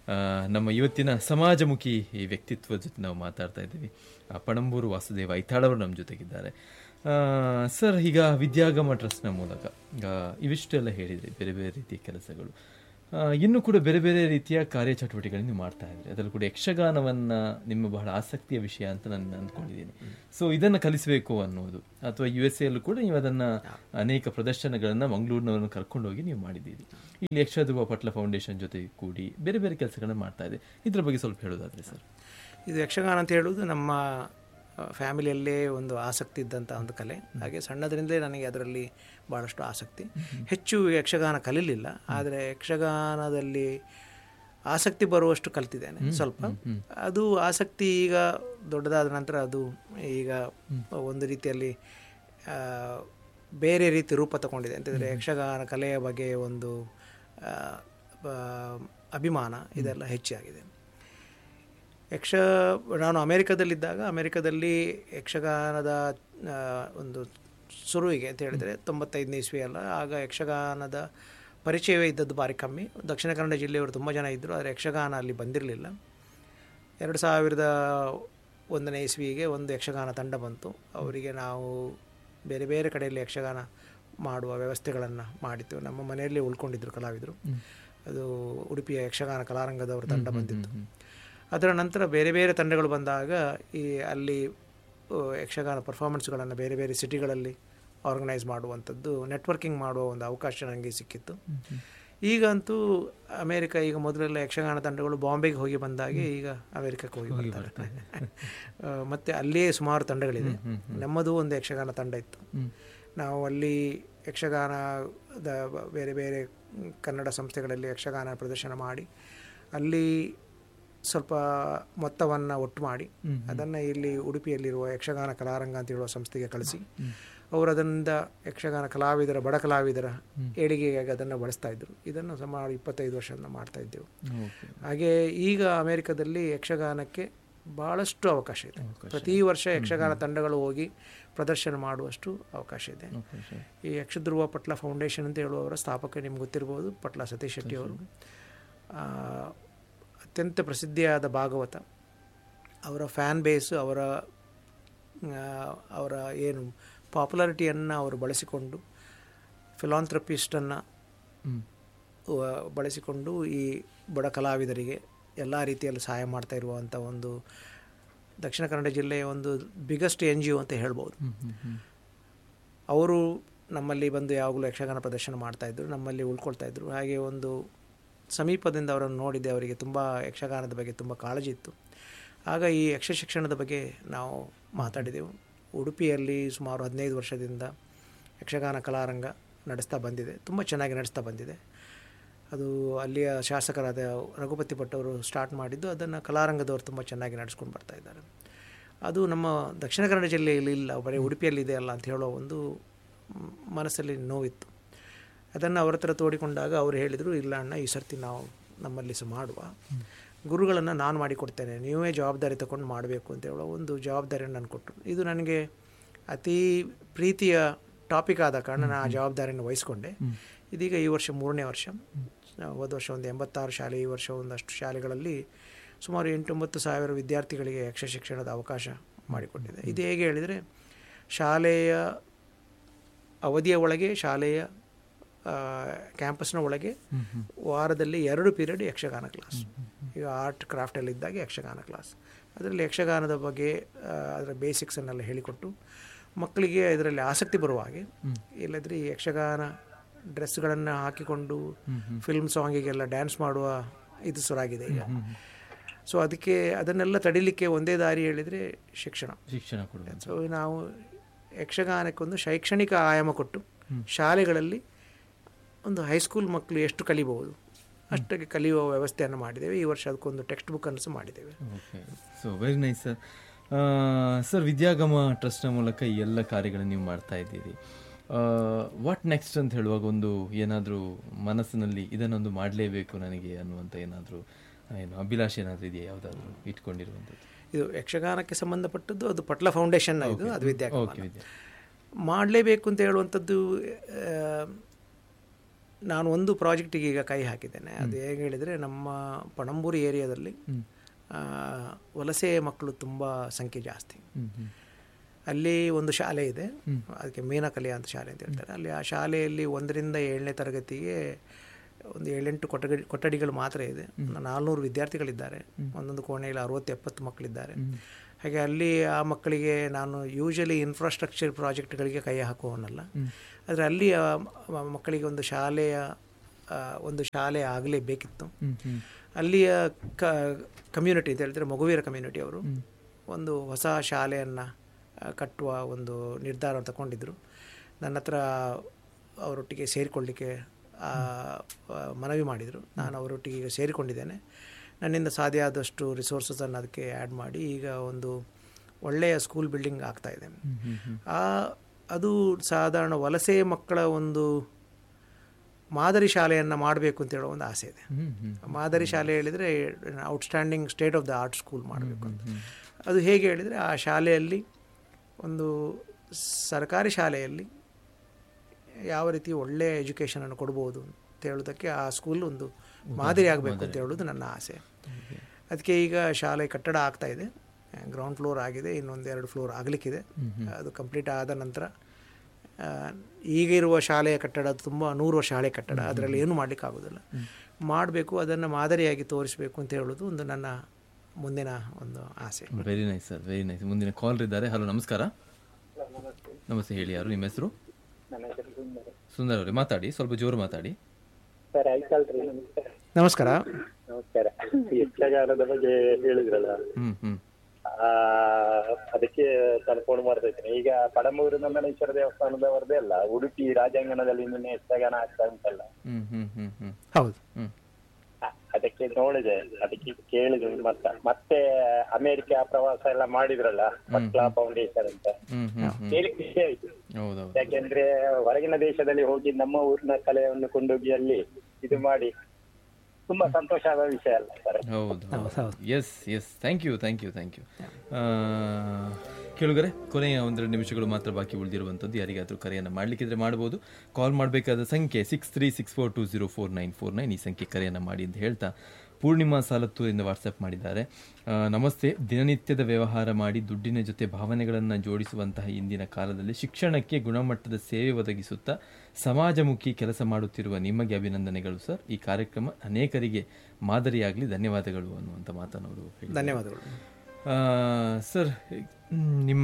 ಆ, ನಮ್ಮ ಇವತ್ತಿನ ಸಮಾಜಮುಖಿ ಈ ವ್ಯಕ್ತಿತ್ವದ ಜೊತೆ ನಾವು ಮಾತಾಡ್ತಾ ಇದ್ದೀವಿ ಆ, ಪಣಂಬೂರು ವಾಸುದೇವ ಐತಾಳವರು ನಮ್ಮ ಜೊತೆಗಿದ್ದಾರೆ ಆ, ಸರ್ ಈಗ ವಿದ್ಯಾಗಮ ಟ್ರಸ್ಟ್ನ ಮೂಲಕ ಆ, ಇವಿಷ್ಟೆಲ್ಲ ಹೇಳಿದ್ರಿ ಬೇರೆ ಬೇರೆ ರೀತಿಯ ಕೆಲಸಗಳು ಆ, ಇನ್ನು ಕೂಡ ಬೇರೆ ಬೇರೆ ರೀತಿಯ ಕಾರ್ಯಚಟುವಟಿಕೆಗಳನ್ನು ನೀವು ಮಾಡ್ತಾ ಇದ್ರಿ ಅದರಲ್ಲೂ ಕೂಡ ಯಕ್ಷಗಾನವನ್ನ ನಿಮ್ಮ ಬಹಳ ಆಸಕ್ತಿಯ ವಿಷಯ ಅಂತ ನಾನು ಅಂದ್ಕೊಂಡಿದ್ದೀನಿ ಸೊ ಇದನ್ನು ಕಲಿಸಬೇಕು ಅನ್ನೋದು ಅಥವಾ ಯು ಎಸ್ ಎಲ್ಲೂ ಕೂಡ ನೀವು ಅದನ್ನ ಅನೇಕ ಪ್ರದರ್ಶನಗಳನ್ನ ಮಂಗಳೂರಿನವರನ್ನು ಕರ್ಕೊಂಡೋಗಿ ನೀವು ಮಾಡಿದ್ದೀರಿ ಇಲ್ಲಿ ಯಕ್ಷಧ್ರುವ ಪಟ್ಲ ಫೌಂಡೇಶನ್ ಜೊತೆ ಕೂಡಿ ಬೇರೆ ಬೇರೆ ಕೆಲಸಗಳನ್ನ ಮಾಡ್ತಾ ಇದೆ ಇದ್ರ ಬಗ್ಗೆ ಸ್ವಲ್ಪ ಹೇಳೋದಾದ್ರೆ ಸರ್ ಇದು ಯಕ್ಷಗಾನ ಅಂತ ಹೇಳುವುದು ನಮ್ಮ ಆ, ಫ್ಯಾಮಿಲಿಯಲ್ಲೇ ಒಂದು ಆಸಕ್ತಿ ಇದ್ದಂಥ ಒಂದು ಕಲೆ ಹಾಗೆ ಸಣ್ಣದರಿಂದಲೇ ನನಗೆ ಅದರಲ್ಲಿ ಭಾಳಷ್ಟು ಆಸಕ್ತಿ ಹೆಚ್ಚು ಯಕ್ಷಗಾನ ಕಲೀಲಿಲ್ಲ ಆದರೆ ಯಕ್ಷಗಾನದಲ್ಲಿ ಆಸಕ್ತಿ ಬರುವಷ್ಟು ಕಲ್ತಿದ್ದೇನೆ ಸ್ವಲ್ಪ ಅದು ಆಸಕ್ತಿ ಈಗ ದೊಡ್ಡದಾದ ನಂತರ ಅದು ಈಗ ಒಂದು ರೀತಿಯಲ್ಲಿ ಆ, ಬೇರೆ ರೀತಿ ರೂಪ ತಗೊಂಡಿದೆ ಅಂತಂದರೆ ಯಕ್ಷಗಾನ ಕಲೆಯ ಬಗ್ಗೆ ಒಂದು ಆ, ಬ- ಅಭಿಮಾನ ಇದೆಲ್ಲ ಹೆಚ್ಚಾಗಿದೆ ಯಕ್ಷ ನಾನು ಅಮೇರಿಕದಲ್ಲಿದ್ದಾಗ ಅಮೇರಿಕದಲ್ಲಿ ಯಕ್ಷಗಾನದ ಆ, ಒಂದು ಶುರುವಿಗೆ ಅಂತ ಹೇಳಿದರೆ ತೊಂಬತ್ತೈದನೇ ಇಸ್ವಿ ಅಲ್ಲ ಆಗ ಯಕ್ಷಗಾನದ ಪರಿಚಯವೇ ಇದ್ದದ್ದು ಭಾರಿ ಕಮ್ಮಿ ದಕ್ಷಿಣ ಕನ್ನಡ ಜಿಲ್ಲೆಯವರು ತುಂಬ ಜನ ಇದ್ದರು ಆದರೆ ಯಕ್ಷಗಾನ ಅಲ್ಲಿ ಬಂದಿರಲಿಲ್ಲ ಎರಡು ಸಾವಿರದ ಒಂದನೇ ಇಸ್ವಿಗೆ ಒಂದು ಯಕ್ಷಗಾನ ತಂಡ ಬಂತು ಅವರಿಗೆ ನಾವು ಬೇರೆ ಬೇರೆ ಕಡೆಯಲ್ಲಿ ಯಕ್ಷಗಾನ ಮಾಡುವ ವ್ಯವಸ್ಥೆಗಳನ್ನು ಮಾಡಿತ್ತು ನಮ್ಮ ಮನೆಯಲ್ಲಿ ಉಳ್ಕೊಂಡಿದ್ದರು ಕಲಾವಿದರು ಅದು ಉಡುಪಿಯ ಯಕ್ಷಗಾನ ಕಲಾರಂಗದವರು ತಂಡ ಬಂದಿತ್ತು ಅದರ ನಂತರ ಬೇರೆ ಬೇರೆ ತಂಡಗಳು ಬಂದಾಗ ಈ ಅಲ್ಲಿ ಆ, ಯಕ್ಷಗಾನ ಪರ್ಫಾರ್ಮೆನ್ಸ್ಗಳನ್ನು ಬೇರೆ ಬೇರೆ ಸಿಟಿಗಳಲ್ಲಿ ಆರ್ಗನೈಸ್ ಮಾಡುವಂಥದ್ದು ನೆಟ್ವರ್ಕಿಂಗ್ ಮಾಡುವ ಒಂದು ಅವಕಾಶ ನನಗೆ ಸಿಕ್ಕಿತ್ತು ಈಗಂತೂ ಅಮೇರಿಕ ಈಗ ಮೊದಲೆಲ್ಲ ಯಕ್ಷಗಾನ ತಂಡಗಳು ಬಾಂಬೆಗೆ ಹೋಗಿ ಬಂದಾಗೆ ಈಗ ಅಮೇರಿಕಕ್ಕೆ ಹೋಗಿ ಬರ್ತಾರೆ ಆ, ಮತ್ತೆ ಅಲ್ಲಿಯೇ ಸುಮಾರು ತಂಡಗಳಿದೆ ನಮ್ಮದು ಒಂದು ಯಕ್ಷಗಾನ ತಂಡ ಇತ್ತು ನಾವು ಅಲ್ಲಿ ಯಕ್ಷಗಾನದ ಬೇರೆ ಬೇರೆ ಕನ್ನಡ ಸಂಸ್ಥೆಗಳಲ್ಲಿ ಯಕ್ಷಗಾನ ಪ್ರದರ್ಶನ ಮಾಡಿ ಅಲ್ಲಿ ಸ್ವಲ್ಪ ಮೊತ್ತವನ್ನು ಒಟ್ಟು ಮಾಡಿ ಅದನ್ನು ಇಲ್ಲಿ ಉಡುಪಿಯಲ್ಲಿರುವ ಯಕ್ಷಗಾನ ಕಲಾರಂಗ ಅಂತ ಹೇಳುವ ಸಂಸ್ಥೆಗೆ ಕಳಿಸಿ ಅವರು ಅದರಿಂದ ಯಕ್ಷಗಾನ ಕಲಾವಿದರ ಬಡ ಕಲಾವಿದರ ಏಳಿಗೆಗಾಗಿ ಅದನ್ನು ಬಳಸ್ತಾ ಇದ್ದರು ಇದನ್ನು ಸುಮಾರು ಇಪ್ಪತ್ತೈದು ವರ್ಷದಿಂದ ಮಾಡ್ತಾ ಇದ್ದೆವು ಹಾಗೆ ಈಗ ಅಮೆರಿಕದಲ್ಲಿ ಯಕ್ಷಗಾನಕ್ಕೆ ಭಾಳಷ್ಟು ಅವಕಾಶ ಇದೆ ಪ್ರತಿ ವರ್ಷ ಯಕ್ಷಗಾನ ತಂಡಗಳು ಹೋಗಿ ಪ್ರದರ್ಶನ ಮಾಡುವಷ್ಟು ಅವಕಾಶ ಇದೆ ಈ ಯಕ್ಷಧ್ರುವ ಪಟ್ಲ ಫೌಂಡೇಶನ್ ಅಂತ ಹೇಳುವವರ ಸ್ಥಾಪಕ ನಿಮ್ಗೆ ಗೊತ್ತಿರ್ಬೋದು ಪಟ್ಲ ಸತೀಶ್ ಶೆಟ್ಟಿ ಅವರು ಆ, ಅತ್ಯಂತ ಪ್ರಸಿದ್ಧಿಯಾದ ಭಾಗವತ ಅವರ ಫ್ಯಾನ್ ಬೇಸು ಅವರ ಆ, ಅವರ ಏನು ಪಾಪ್ಯುಲಾರಿಟಿಯನ್ನು ಅವರು ಬಳಸಿಕೊಂಡು ಫಿಲಾಂಥ್ರಪಿಸ್ಟನ್ನು ಬಳಸಿಕೊಂಡು ಈ ಬಡ ಕಲಾವಿದರಿಗೆ ಎಲ್ಲ ರೀತಿಯಲ್ಲಿ ಸಹಾಯ ಮಾಡ್ತಾ ಇರುವಂಥ ಒಂದು ದಕ್ಷಿಣ ಕನ್ನಡ ಜಿಲ್ಲೆಯ ಒಂದು ಬಿಗ್ಗೆಸ್ಟ್ ಎನ್ ಜಿ ಒ ಅಂತ ಹೇಳ್ಬೋದು ಅವರು ನಮ್ಮಲ್ಲಿ ಬಂದು ಯಾವಾಗಲೂ ಯಕ್ಷಗಾನ ಪ್ರದರ್ಶನ ಮಾಡ್ತಾಯಿದ್ರು ನಮ್ಮಲ್ಲಿ ಉಳ್ಕೊಳ್ತಾ ಇದ್ರು ಹಾಗೆ ಒಂದು ಸಮೀಪದಿಂದ ಅವರನ್ನು ನೋಡಿದ್ದೆ ಅವರಿಗೆ ತುಂಬ ಯಕ್ಷಗಾನದ ಬಗ್ಗೆ ತುಂಬ ಕಾಳಜಿ ಇತ್ತು ಆಗ ಈ ಯಕ್ಷ ಶಿಕ್ಷಣದ ಬಗ್ಗೆ ನಾವು ಮಾತಾಡಿದೆವು ಉಡುಪಿಯಲ್ಲಿ ಸುಮಾರು ಹದಿನೈದು ವರ್ಷದಿಂದ ಯಕ್ಷಗಾನ ಕಲಾರಂಗ ನಡೆಸ್ತಾ ಬಂದಿದೆ ತುಂಬ ಚೆನ್ನಾಗಿ ನಡೆಸ್ತಾ ಬಂದಿದೆ ಅದು ಅಲ್ಲಿಯ ಶಾಸಕರಾದ ರಘುಪತಿ ಭಟ್ ಅವರು ಸ್ಟಾರ್ಟ್ ಮಾಡಿದ್ದು ಅದನ್ನು ಕಲಾರಂಗದವರು ತುಂಬ ಚೆನ್ನಾಗಿ ನಡೆಸ್ಕೊಂಡು ಬರ್ತಾ ಇದ್ದಾರೆ ಅದು ನಮ್ಮ ದಕ್ಷಿಣ ಕನ್ನಡ ಜಿಲ್ಲೆಯಲ್ಲಿ ಇಲ್ಲ ಬರೀ ಉಡುಪಿಯಲ್ಲಿದೆ ಅಲ್ಲ ಅಂತ ಹೇಳೋ ಒಂದು ಮ್, ಮನಸ್ಸಲ್ಲಿ ನೋವಿತ್ತು ಅದನ್ನು ಅವ್ರ ಹತ್ರ ತೋಡಿಕೊಂಡಾಗ ಅವರು ಹೇಳಿದರು ಇಲ್ಲ ಅಣ್ಣ ಈ ಸರ್ತಿ ನಾವು ನಮ್ಮಲ್ಲಿ ಸಹ ಮಾಡುವ ಗುರುಗಳನ್ನು ನಾನು ಮಾಡಿಕೊಡ್ತೇನೆ ನೀವೇ ಜವಾಬ್ದಾರಿ ತಗೊಂಡು ಮಾಡಬೇಕು ಅಂತ ಹೇಳೋ ಒಂದು ಜವಾಬ್ದಾರಿಯನ್ನು ನಾನು ಕೊಟ್ಟರು ಇದು ನನಗೆ ಅತಿ ಪ್ರೀತಿಯ ಟಾಪಿಕ್ ಆದ ಕಾರಣ ನಾನು ಆ ಜವಾಬ್ದಾರಿಯನ್ನು ವಹಿಸ್ಕೊಂಡೆ ಇದೀಗ ಈ ವರ್ಷ ಮೂರನೇ ವರ್ಷ ಹೋದ ವರ್ಷ ಒಂದು ಎಂಬತ್ತಾರು ಶಾಲೆ ಈ ವರ್ಷ ಒಂದಷ್ಟು ಶಾಲೆಗಳಲ್ಲಿ ಸುಮಾರು ಎಂಟೊಂಬತ್ತು ಸಾವಿರ ವಿದ್ಯಾರ್ಥಿಗಳಿಗೆ ಯಕ್ಷ ಶಿಕ್ಷಣದ ಅವಕಾಶ ಮಾಡಿಕೊಟ್ಟಿದೆ ಇದು ಹೇಗೆ ಹೇಳಿದರೆ ಶಾಲೆಯ ಅವಧಿಯ ಒಳಗೆ ಶಾಲೆಯ ಆ, ಕ್ಯಾಂಪಸ್ನ ಒಳಗೆ ವಾರದಲ್ಲಿ ಎರಡು ಪೀರಿಯಡ್ ಯಕ್ಷಗಾನ ಕ್ಲಾಸ್ ಈಗ ಆರ್ಟ್ ಕ್ರಾಫ್ಟಲ್ಲಿದ್ದಾಗ ಯಕ್ಷಗಾನ ಕ್ಲಾಸ್ ಅದರಲ್ಲಿ ಯಕ್ಷಗಾನದ ಬಗ್ಗೆ ಆ, ಅದರ ಬೇಸಿಕ್ಸನ್ನೆಲ್ಲ ಹೇಳಿಕೊಟ್ಟು ಮಕ್ಕಳಿಗೆ ಇದರಲ್ಲಿ ಆಸಕ್ತಿ ಬರುವ ಹಾಗೆ ಇಲ್ಲದ್ರೆ ಈ ಯಕ್ಷಗಾನ ಡ್ರೆಸ್ಗಳನ್ನು ಹಾಕಿಕೊಂಡು ಫಿಲ್ಮ್ ಸಾಂಗಿಗೆಲ್ಲ ಡ್ಯಾನ್ಸ್ ಮಾಡುವ ಇದು ಸುರಾಗಿದೆ ಈಗ ಸೊ ಅದಕ್ಕೆ ಅದನ್ನೆಲ್ಲ ತಡಿಲಿಕ್ಕೆ ಒಂದೇ ದಾರಿ ಹೇಳಿದರೆ ಶಿಕ್ಷಣ ಶಿಕ್ಷಣ ಕೊಡುವ ಸೊ ನಾವು ಯಕ್ಷಗಾನಕ್ಕೊಂದು ಶೈಕ್ಷಣಿಕ ಆಯಾಮ ಕೊಟ್ಟು ಶಾಲೆಗಳಲ್ಲಿ ಒಂದು ಹೈಸ್ಕೂಲ್ ಮಕ್ಕಳು ಎಷ್ಟು ಕಲಿಬಹುದು ಅಷ್ಟಕ್ಕೆ ಕಲಿಯುವ ವ್ಯವಸ್ಥೆಯನ್ನು ಮಾಡಿದ್ದೇವೆ ಈ ವರ್ಷ ಅದಕ್ಕೊಂದು ಟೆಕ್ಸ್ಟ್ ಬುಕ್ಕನ್ನು ಸಹ ಮಾಡಿದ್ದೇವೆ okay so very nice sir sir Vidyagama ಟ್ರಸ್ಟ್ನ ಮೂಲಕ ಈ ಎಲ್ಲ ಕಾರ್ಯಗಳನ್ನು ನೀವು ಮಾಡ್ತಾ ಇದ್ದೀರಿ ವಾಟ್ ನೆಕ್ಸ್ಟ್ ಅಂತ ಹೇಳುವಾಗ ಒಂದು ಏನಾದರೂ ಮನಸ್ಸಿನಲ್ಲಿ ಇದನ್ನೊಂದು ಮಾಡಲೇಬೇಕು ನನಗೆ ಅನ್ನುವಂಥ ಏನಾದರೂ ಏನು ಅಭಿಲಾಷೆ ಏನಾದರೂ ಇದೆಯಾ ಯಾವುದಾದ್ರೂ ಇಟ್ಕೊಂಡಿರುವಂಥದ್ದು ಇದು ಯಕ್ಷಗಾನಕ್ಕೆ ಸಂಬಂಧಪಟ್ಟದ್ದು ಅದು ಪಟ್ಲ ಫೌಂಡೇಶನ್ ಇದು ಅದು ವಿದ್ಯಾಗಮ ಓಕೆ ವಿದ್ಯಾ ಮಾಡಲೇಬೇಕು ಅಂತ ಹೇಳುವಂಥದ್ದು ಆ, ನಾನು ಒಂದು ಪ್ರಾಜೆಕ್ಟಿಗೆ ಈಗ ಕೈ ಹಾಕಿದ್ದೇನೆ ಅದು ಹೇಗೆ ಹೇಳಿದರೆ ನಮ್ಮ ಪಣಂಬೂರು ಏರಿಯಾದಲ್ಲಿ ಆ, ವಲಸೆ ಮಕ್ಕಳು ತುಂಬ ಸಂಖ್ಯೆ ಜಾಸ್ತಿ ಅಲ್ಲಿ ಒಂದು ಶಾಲೆ ಇದೆ ಅದಕ್ಕೆ ಮೀನಕಲಿಯ ಅಂತ ಶಾಲೆ ಅಂತ ಹೇಳ್ತಾರೆ ಅಲ್ಲಿ ಆ ಶಾಲೆಯಲ್ಲಿ ಒಂದರಿಂದ ಏಳನೇ ತರಗತಿಗೆ ಒಂದು ಏಳೆಂಟು ಕೊಠಡಿ ಕೊಠಡಿಗಳು ಮಾತ್ರ ಇದೆ ಒಂದು ನಾಲ್ನೂರು ವಿದ್ಯಾರ್ಥಿಗಳಿದ್ದಾರೆ ಒಂದೊಂದು ಕೋಣೆಯಲ್ಲಿ ಅರವತ್ತು ಎಪ್ಪತ್ತು ಮಕ್ಕಳಿದ್ದಾರೆ ಹಾಗೆ ಅಲ್ಲಿ ಆ ಮಕ್ಕಳಿಗೆ ನಾನು ಯೂಶಲಿ ಇನ್ಫ್ರಾಸ್ಟ್ರಕ್ಚರ್ ಪ್ರಾಜೆಕ್ಟ್ಗಳಿಗೆ ಕೈ ಹಾಕುವವನಲ್ಲ ಆದರೆ ಅಲ್ಲಿ ಆ ಮ- ಮಕ್ಕಳಿಗೆ ಒಂದು ಶಾಲೆಯ ಆ, ಒಂದು ಶಾಲೆ ಆಗಲೇಬೇಕಿತ್ತು ಅಲ್ಲಿಯ ಕ ಕಮ್ಯುನಿಟಿ ಅಂತ ಹೇಳಿದ್ರೆ ಮಗುವೀರ ಕಮ್ಯುನಿಟಿ ಅವರು ಒಂದು ಹೊಸ ಶಾಲೆಯನ್ನು ಕಟ್ಟುವ ಒಂದು ನಿರ್ಧಾರ ತಗೊಂಡಿದ್ದರು ನನ್ನ ಹತ್ರ ಅವರೊಟ್ಟಿಗೆ ಸೇರಿಕೊಳ್ಳಿಕ್ಕೆ ಆ, ಆ, ಮನವಿ ಮಾಡಿದರು ನಾನು ಅವರೊಟ್ಟಿಗೆ ಈಗ ಸೇರಿಕೊಂಡಿದ್ದೇನೆ ನನ್ನಿಂದ ಸಾಧ್ಯ ಆದಷ್ಟು ರಿಸೋರ್ಸಸನ್ನು ಅದಕ್ಕೆ ಆ್ಯಡ್ ಮಾಡಿ ಈಗ ಒಂದು ಒಳ್ಳೆಯ ಸ್ಕೂಲ್ ಬಿಲ್ಡಿಂಗ್ ಆಗ್ತಾ ಇದೆ ಆ ಅದು ಸಾಧಾರಣ ವಲಸೆ ಮಕ್ಕಳ ಒಂದು ಮಾದರಿ ಶಾಲೆಯನ್ನು ಮಾಡಬೇಕು ಅಂತ ಹೇಳೋ ಒಂದು ಆಸೆ ಇದೆ ಮಾದರಿ ಶಾಲೆ ಹೇಳಿದರೆ outstanding state of the art school ಮಾಡಬೇಕು ಅಂತ ಅದು ಹೇಗೆ ಹೇಳಿದರೆ ಆ ಶಾಲೆಯಲ್ಲಿ ಒಂದು ಸರ್ಕಾರಿ ಶಾಲೆಯಲ್ಲಿ ಯಾವ ರೀತಿ ಒಳ್ಳೆಯ ಎಜುಕೇಷನನ್ನು ಕೊಡ್ಬೋದು ಅಂತ ಹೇಳೋದಕ್ಕೆ ಆ ಸ್ಕೂಲ್ ಒಂದು ಮಾದರಿ ಆಗಬೇಕು ಅಂತ ಹೇಳೋದು ನನ್ನ ಆಸೆ ಅದಕ್ಕೆ ಈಗ ಶಾಲೆ ಕಟ್ಟಡ ಆಗ್ತಾ ಇದೆ ಗ್ರೌಂಡ್ ಫ್ಲೋರ್ ಆಗಿದೆ ಇನ್ನೊಂದು ಎರಡು ಫ್ಲೋರ್ ಆಗಲಿಕ್ಕಿದೆ ಅದು ಕಂಪ್ಲೀಟ್ ಆದ ನಂತರ ಆ, ಈಗ ಇರುವ ಶಾಲೆಯ ಕಟ್ಟಡ ತುಂಬ ನೂರು ವರ್ಷ ಹಳೆ ಕಟ್ಟಡ ಅದರಲ್ಲಿ ಏನು ಮಾಡಲಿಕ್ಕೆ ಆಗೋದಿಲ್ಲ ಮಾಡಬೇಕು ಅದನ್ನು ಮಾದರಿಯಾಗಿ ತೋರಿಸಬೇಕು ಅಂತ ಹೇಳೋದು ಒಂದು ನನ್ನ ಮುಂದಿನ ಒಂದು ಆಸೆ very nice sir very nice ಮುಂದಿನ ಕಾಲ್ ಇದ್ದಾರೆ ಹಲೋ ನಮಸ್ಕಾರ ನಮಸ್ತೆ ಹೇಳಿ ಯಾರು ನಿಮ್ಮ ಹೆಸರು ಸುಂದರ್ ಅವರೇ ಮಾತಾಡಿ ಸ್ವಲ್ಪ ಜೋರು ಮಾತಾಡಿ ಸರ್ ಆಯ್ತಲ್ರಿ ನಮಸ್ಕಾರ ನಮಸ್ಕಾರ ನಮಸ್ಕಾರ ಯಕ್ಷಗಾನದ ಬಗ್ಗೆ ಹೇಳಿದ್ರಲ್ಲ ಹ್ಮ್ ಹ್ಮ್ ಆ ಅದಕ್ಕೆ ನಾನು ಫೋನ್ ಮಾಡ್ತಾ ಇದ್ದೀನಿ ಈಗ ಪಡಮೂರು ನಂದನೇಶ್ವರ ದೇವಸ್ಥಾನದವರದೇ ಅಲ್ಲ ಉಡುಪಿ ರಾಜಾಂಗಣದಲ್ಲಿ ನಿನ್ನೆ ಯಕ್ಷಗಾನ ಆಗ್ತಾ ಉಂಟಲ್ಲ ಹ್ಮ್ ಹ್ಮ್ ಹ್ಮ್ ಹ್ಮ್ ಹೌದು ಹ್ಮ್ ಆ, ಅದಕ್ಕೆ ನೋಡಿದೆ ಅದಕ್ಕೆ ಕೇಳಿದ್ರು ಮತ್ತ ಮತ್ತೆ ಅಮೆರಿಕ ಪ್ರವಾಸ ಎಲ್ಲ ಮಾಡಿದ್ರಲ್ಲ ಮಕ್ಳ ಫೌಂಡೇಶನ್ ಅಂತ ಹ್ಮ್ ಹ್ಮ್ ಹ್ಮ್ ಕೇಳಿ ಖುಷಿ ಆಯ್ತು ಹೌದೌದು ಯಾಕೆಂದ್ರೆ ಹೊರಗಿನ ದೇಶದಲ್ಲಿ ಹೋಗಿ ನಮ್ಮ ಊರಿನ ಕಲೆಯನ್ನು ಕೊಂಡೋಗಿ ಅಲ್ಲಿ ಇದು ಮಾಡಿ ತುಂಬಾ ಸಂತೋಷ ಆದ ವಿಷಯ ಅಲ್ಲ ಸರ್ ಹೌದು yes yes thank you thank you thank you ಕೇಳುಗರೆ ಕೊನೆಯ ಒಂದೆರಡು ನಿಮಿಷಗಳು ಮಾತ್ರ ಬಾಕಿ ಉಳಿದಿರುವಂಥದ್ದು ಯಾರಿಗಾದರೂ ಕರೆಯನ್ನು ಮಾಡಲಿಕ್ಕಿದ್ರೆ ಮಾಡ್ಬೋದು ಕಾಲ್ ಮಾಡಬೇಕಾದ ಸಂಖ್ಯೆ six three six four two zero four nine four nine ಈ ಸಂಖ್ಯೆ ಕರೆಯನ್ನು ಮಾಡಿ ಅಂತ ಹೇಳ್ತಾ ಪೂರ್ಣಿಮಾ ಸಾಲತ್ತೂರಿಂದ ವಾಟ್ಸಪ್ ಮಾಡಿದ್ದಾರೆ ಆ, ನಮಸ್ತೆ ದಿನನಿತ್ಯದ ವ್ಯವಹಾರ ಮಾಡಿ ದುಡ್ಡಿನ ಜೊತೆ ಭಾವನೆಗಳನ್ನು ಜೋಡಿಸುವಂತಹ ಇಂದಿನ ಕಾಲದಲ್ಲಿ ಶಿಕ್ಷಣಕ್ಕೆ ಗುಣಮಟ್ಟದ ಸೇವೆ ಒದಗಿಸುತ್ತಾ ಸಮಾಜಮುಖಿ ಕೆಲಸ ಮಾಡುತ್ತಿರುವ ನಿಮಗೆ ಅಭಿನಂದನೆಗಳು ಸರ್ ಈ ಕಾರ್ಯಕ್ರಮ ಅನೇಕರಿಗೆ ಮಾದರಿಯಾಗಲಿ ಧನ್ಯವಾದಗಳು ಅನ್ನುವಂಥ ಮಾತನ್ನು ಅವರು ಹೇಳಿದ್ದಾರೆ. ಧನ್ಯವಾದಗಳು ಆ, ಸರ್ ಮ್, ನಿಮ್ಮ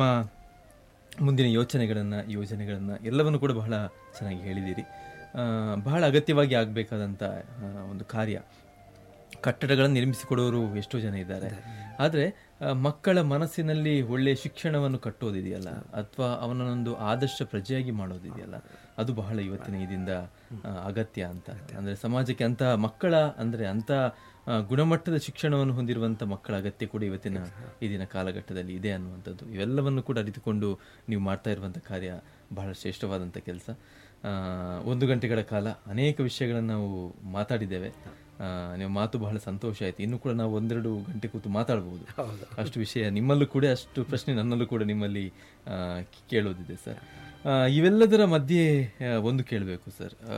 ಮುಂದಿನ ಯೋಚನೆಗಳನ್ನು ಯೋಜನೆಗಳನ್ನು ಎಲ್ಲವನ್ನು ಕೂಡ ಬಹಳ ಚೆನ್ನಾಗಿ ಹೇಳಿದ್ದೀರಿ ಆ, ಬಹಳ ಅಗತ್ಯವಾಗಿ ಆಗಬೇಕಾದಂಥ ಒಂದು ಕಾರ್ಯ ಕಟ್ಟಡಗಳನ್ನು ನಿರ್ಮಿಸಿಕೊಡೋರು ಎಷ್ಟೋ ಜನ ಇದ್ದಾರೆ ಆದರೆ ಮಕ್ಕಳ ಮನಸ್ಸಿನಲ್ಲಿ ಒಳ್ಳೆಯ ಶಿಕ್ಷಣವನ್ನು ಕಟ್ಟೋದಿದೆಯಲ್ಲ ಅಥವಾ ಅವನನ್ನೊಂದು ಆದರ್ಶ ಪ್ರಜೆಯಾಗಿ ಮಾಡೋದಿದೆಯಲ್ಲ ಅದು ಬಹಳ ಇವತ್ತಿನ ಇದರಿಂದ ಆ, ಅಗತ್ಯ ಅಂತ ಅಂದರೆ ಸಮಾಜಕ್ಕೆ ಅಂತ ಮಕ್ಕಳ ಅಂದರೆ ಅಂಥ ಆ, ಗುಣಮಟ್ಟದ ಶಿಕ್ಷಣವನ್ನು ಹೊಂದಿರುವಂಥ ಮಕ್ಕಳ ಅಗತ್ಯ ಕೂಡ ಇವತ್ತಿನ ಈ ದಿನ ಕಾಲಘಟ್ಟದಲ್ಲಿ ಇದೆ ಅನ್ನುವಂಥದ್ದು ಇವೆಲ್ಲವನ್ನು ಕೂಡ ಅರಿತುಕೊಂಡು ನೀವು ಮಾಡ್ತಾ ಇರುವಂಥ ಕಾರ್ಯ ಬಹಳ ಶ್ರೇಷ್ಠವಾದಂಥ ಕೆಲಸ ಒಂದು ಗಂಟೆಗಳ ಕಾಲ ಅನೇಕ ವಿಷಯಗಳನ್ನು ನಾವು ಮಾತಾಡಿದ್ದೇವೆ ಆ, ನಿಮ್ಮ ಮಾತು ಬಹಳ ಸಂತೋಷ ಆಯಿತು ಇನ್ನು ಕೂಡ ನಾವು ಒಂದೆರಡು ಗಂಟೆ ಕೂತು ಮಾತಾಡಬಹುದು ಅಷ್ಟು ವಿಷಯ ನಿಮ್ಮಲ್ಲೂ ಕೂಡ ಅಷ್ಟು ಪ್ರಶ್ನೆ ನನ್ನಲ್ಲೂ ಕೂಡ ನಿಮ್ಮಲ್ಲಿ ಆ, ಕೇಳೋದಿದೆ ಸರ್ ಆ, ಇವೆಲ್ಲದರ ಮಧ್ಯೆ ಆ, ಒಂದು ಕೇಳಬೇಕು ಸರ್ ಆ,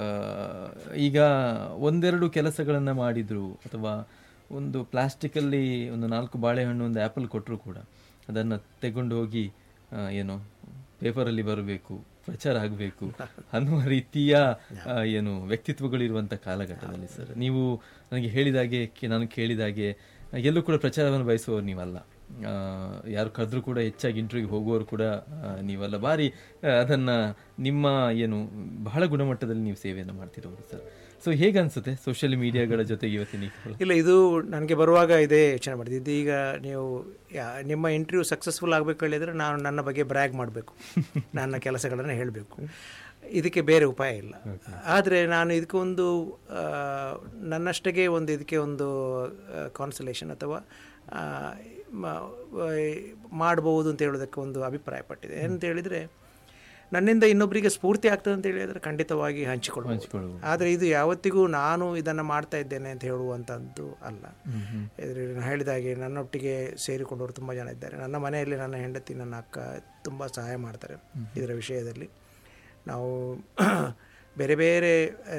ಈಗ ಒಂದೆರಡು ಕೆಲಸಗಳನ್ನು ಮಾಡಿದ್ರು ಅಥವಾ ಒಂದು ಪ್ಲಾಸ್ಟಿಕಲ್ಲಿ ಒಂದು ನಾಲ್ಕು ಬಾಳೆಹಣ್ಣು ಒಂದು ಆ್ಯಪಲ್ ಕೊಟ್ಟರು ಕೂಡ ಅದನ್ನು ತೆಗೊಂಡು ಹೋಗಿ ಆ, ಏನು ಪೇಪರಲ್ಲಿ ಬರಬೇಕು ಪ್ರಚಾರ ಆಗಬೇಕು ಅನ್ನುವ ರೀತಿಯ ಆ, ಏನು ವ್ಯಕ್ತಿತ್ವಗಳಿರುವಂಥ ಕಾಲಘಟ್ಟದಲ್ಲಿ ಸರ್ ನೀವು ನನಗೆ ಹೇಳಿದಾಗೆ ಕೇ- ನಾನು ಕೇಳಿದಾಗೆ ಎಲ್ಲೂ ಕೂಡ ಪ್ರಚಾರವನ್ನು ಬಯಸುವವರು ನೀವಲ್ಲ ಆ, ಯಾರು ಕರೆದ್ರೂ ಕೂಡ ಹೆಚ್ಚಾಗಿ ಇಂಟರ್ವ್ಯೂಗೆ ಹೋಗುವವರು ಕೂಡ ಆ, ನೀವಲ್ಲ ಬಾರಿ ಆ, ಅದನ್ನ ನಿಮ್ಮ ಏನು ಬಹಳ ಗುಣಮಟ್ಟದಲ್ಲಿ ನೀವು ಸೇವೆಯನ್ನು ಮಾಡ್ತಿರೋರು ಸರ್ ಸೊ ಹೇಗೆ ಅನ್ಸುತ್ತೆ ಸೋಷಿಯಲ್ ಮೀಡಿಯಾಗಳ ಜೊತೆಗೆ ಇವತ್ತಿನ ಈ ಕಾಲ? ಇಲ್ಲ ಇದು ನನಗೆ ಬರುವಾಗ ಇದೇ ಯೋಚನೆ ಮಾಡಿದ್ದು ಇದು ಈಗ ನೀವು ಯಾ- ನಿಮ್ಮ ಇಂಟರ್ವ್ಯೂ ಸಕ್ಸಸ್ಫುಲ್ ಆಗಬೇಕು ಹೇಳಿದರೆ ನಾನು ನನ್ನ ಬಗ್ಗೆ ಬ್ರ್ಯಾಗ್ ಮಾಡಬೇಕು ನನ್ನ ಕೆಲಸಗಳನ್ನು ಹೇಳಬೇಕು ಇದಕ್ಕೆ ಬೇರೆ ಉಪಾಯ ಇಲ್ಲ ಆದರೆ ನಾನು ಇದಕ್ಕೊಂದು ಆ, ನನ್ನಷ್ಟಕ್ಕೆ ಒಂದು ಇದಕ್ಕೆ ಒಂದು ಕಾನ್ಸಲೇಷನ್ ಅಥವಾ ಆ, ಮ- ವ- ಮಾಡ್ಬೋದು ಅಂತ ಹೇಳೋದಕ್ಕೆ ಒಂದು ಅಭಿಪ್ರಾಯ ಪಟ್ಟಿದೆ ಏನಂತ ಹೇಳಿದರೆ ನನ್ನಿಂದ ಇನ್ನೊಬ್ಬರಿಗೆ ಸ್ಫೂರ್ತಿ ಆಗ್ತದೆ ಅಂತ ಹೇಳಿದರೆ ಖಂಡಿತವಾಗಿ ಹಂಚಿಕೊಳ್ಳಬಹುದು ಹಂಚ್ಕೊಳ್ಳುವುದು. ಆದರೆ ಇದು ಯಾವತ್ತಿಗೂ ನಾನು ಇದನ್ನು ಮಾಡ್ತಾ ಇದ್ದೇನೆ ಅಂತ ಹೇಳುವಂಥದ್ದು ಅಲ್ಲ ಇದ್ರ ನಾನು ಹೇಳಿದ ಹಾಗೆ ನನ್ನೊಟ್ಟಿಗೆ ಸೇರಿಕೊಂಡವರು ತುಂಬ ಜನ ಇದ್ದಾರೆ ನನ್ನ ಮನೆಯಲ್ಲಿ ನನ್ನ ಹೆಂಡತಿ ನನ್ನ ಅಕ್ಕ ತುಂಬ ಸಹಾಯ ಮಾಡ್ತಾರೆ ಇದರ ವಿಷಯದಲ್ಲಿ ನಾವು ಬೇರೆ ಬೇರೆ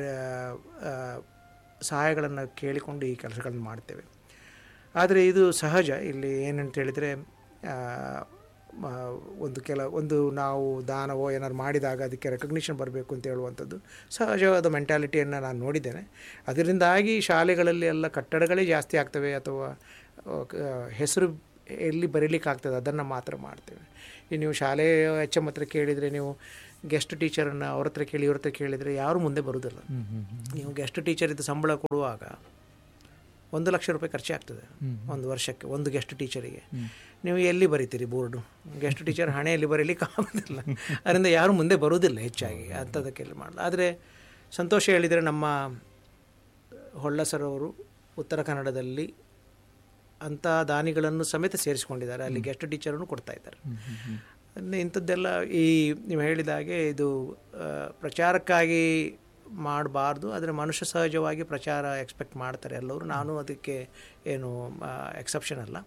ಸಹಾಯಗಳನ್ನು ಕೇಳಿಕೊಂಡು ಈ ಕೆಲಸಗಳನ್ನು ಮಾಡ್ತೇವೆ ಆದರೆ ಇದು ಸಹಜ ಇಲ್ಲಿ ಏನಂತ ಹೇಳಿದರೆ ಮ- ಒಂದು ಕೆಲ ಒಂದು ನಾವು ದಾನವೋ ಏನಾದ್ರು ಮಾಡಿದಾಗ ಅದಕ್ಕೆ ರೆಕಗ್ನಿಷನ್ ಬರಬೇಕು ಅಂತ ಹೇಳುವಂಥದ್ದು ಸಹಜವಾದ ಮೆಂಟ್ಯಾಲಿಟಿಯನ್ನು ನಾನು ನೋಡಿದ್ದೇನೆ ಅದರಿಂದಾಗಿ ಶಾಲೆಗಳಲ್ಲಿ ಎಲ್ಲ ಕಟ್ಟಡಗಳೇ ಜಾಸ್ತಿ ಆಗ್ತವೆ ಅಥವಾ ಆ, ಕ- ಹೆಸರು ಎಲ್ಲಿ ಬರೀಲಿಕ್ಕೆ ಆಗ್ತದೆ ಅದನ್ನು ಮಾತ್ರ ಮಾಡ್ತೇವೆ ಈ ನೀವು ಶಾಲೆ ಎಚ್ ಎಮ್ ಹತ್ರ ಕೇಳಿದರೆ ನೀವು ಗೆಸ್ಟ್ ಟೀಚರನ್ನು ಅವ್ರ ಹತ್ರ ಕೇಳಿ ಇವ್ರ ಹತ್ರ ಕೇಳಿದರೆ ಯಾರೂ ಮುಂದೆ ಬರುವುದಿಲ್ಲ ನೀವು ಗೆಸ್ಟ್ ಟೀಚರ್ ಇದ್ದು ಸಂಬಳ ಕೊಡುವಾಗ ಒಂದು ಲಕ್ಷ ರೂಪಾಯಿ ಖರ್ಚೇ ಆಗ್ತದೆ ಒಂದು ವರ್ಷಕ್ಕೆ ಒಂದು ಗೆಸ್ಟ್ ಟೀಚರಿಗೆ ನೀವು ಎಲ್ಲಿ ಬರೀತೀರಿ ಬೋರ್ಡು ಗೆಸ್ಟ್ ಟೀಚರ್ ಹಣೆಯಲ್ಲಿ ಬರೀಲಿಕ್ಕೆ ಆಗೋದಿಲ್ಲ ಅದರಿಂದ ಯಾರು ಮುಂದೆ ಬರುವುದಿಲ್ಲ ಹೆಚ್ಚಾಗಿ ಅಂಥದಕ್ಕೆಲ್ಲ ಮಾಡಲ್ಲ ಆದರೆ ಸಂತೋಷ ಹೇಳಿದರೆ ನಮ್ಮ ಹೊಳ್ಳ ಸರ್ ಅವರು ಉತ್ತರ ಕನ್ನಡದಲ್ಲಿ ಅಂಥ ದಾನಿಗಳನ್ನು ಸಮೇತ ಸೇರಿಸಿಕೊಂಡಿದ್ದಾರೆ ಅಲ್ಲಿ ಗೆಸ್ಟ್ ಟೀಚರನ್ನು ಕೊಡ್ತಾ ಇದ್ದಾರೆ ಅದರಿಂದ ಇಂಥದ್ದೆಲ್ಲ ಈ ನೀವು ಹೇಳಿದ ಹಾಗೆ ಇದು ಆ, ಪ್ರಚಾರಕ್ಕಾಗಿ ಮಾಡಬಾರ್ದು ಆದರೆ ಮನುಷ್ಯ ಸಹಜವಾಗಿ ಪ್ರಚಾರ ಎಕ್ಸ್ಪೆಕ್ಟ್ ಮಾಡ್ತಾರೆ ಎಲ್ಲರೂ ನಾನು ಅದಕ್ಕೆ ಏನು ಎಕ್ಸೆಪ್ಷನ್ ಅಲ್ಲ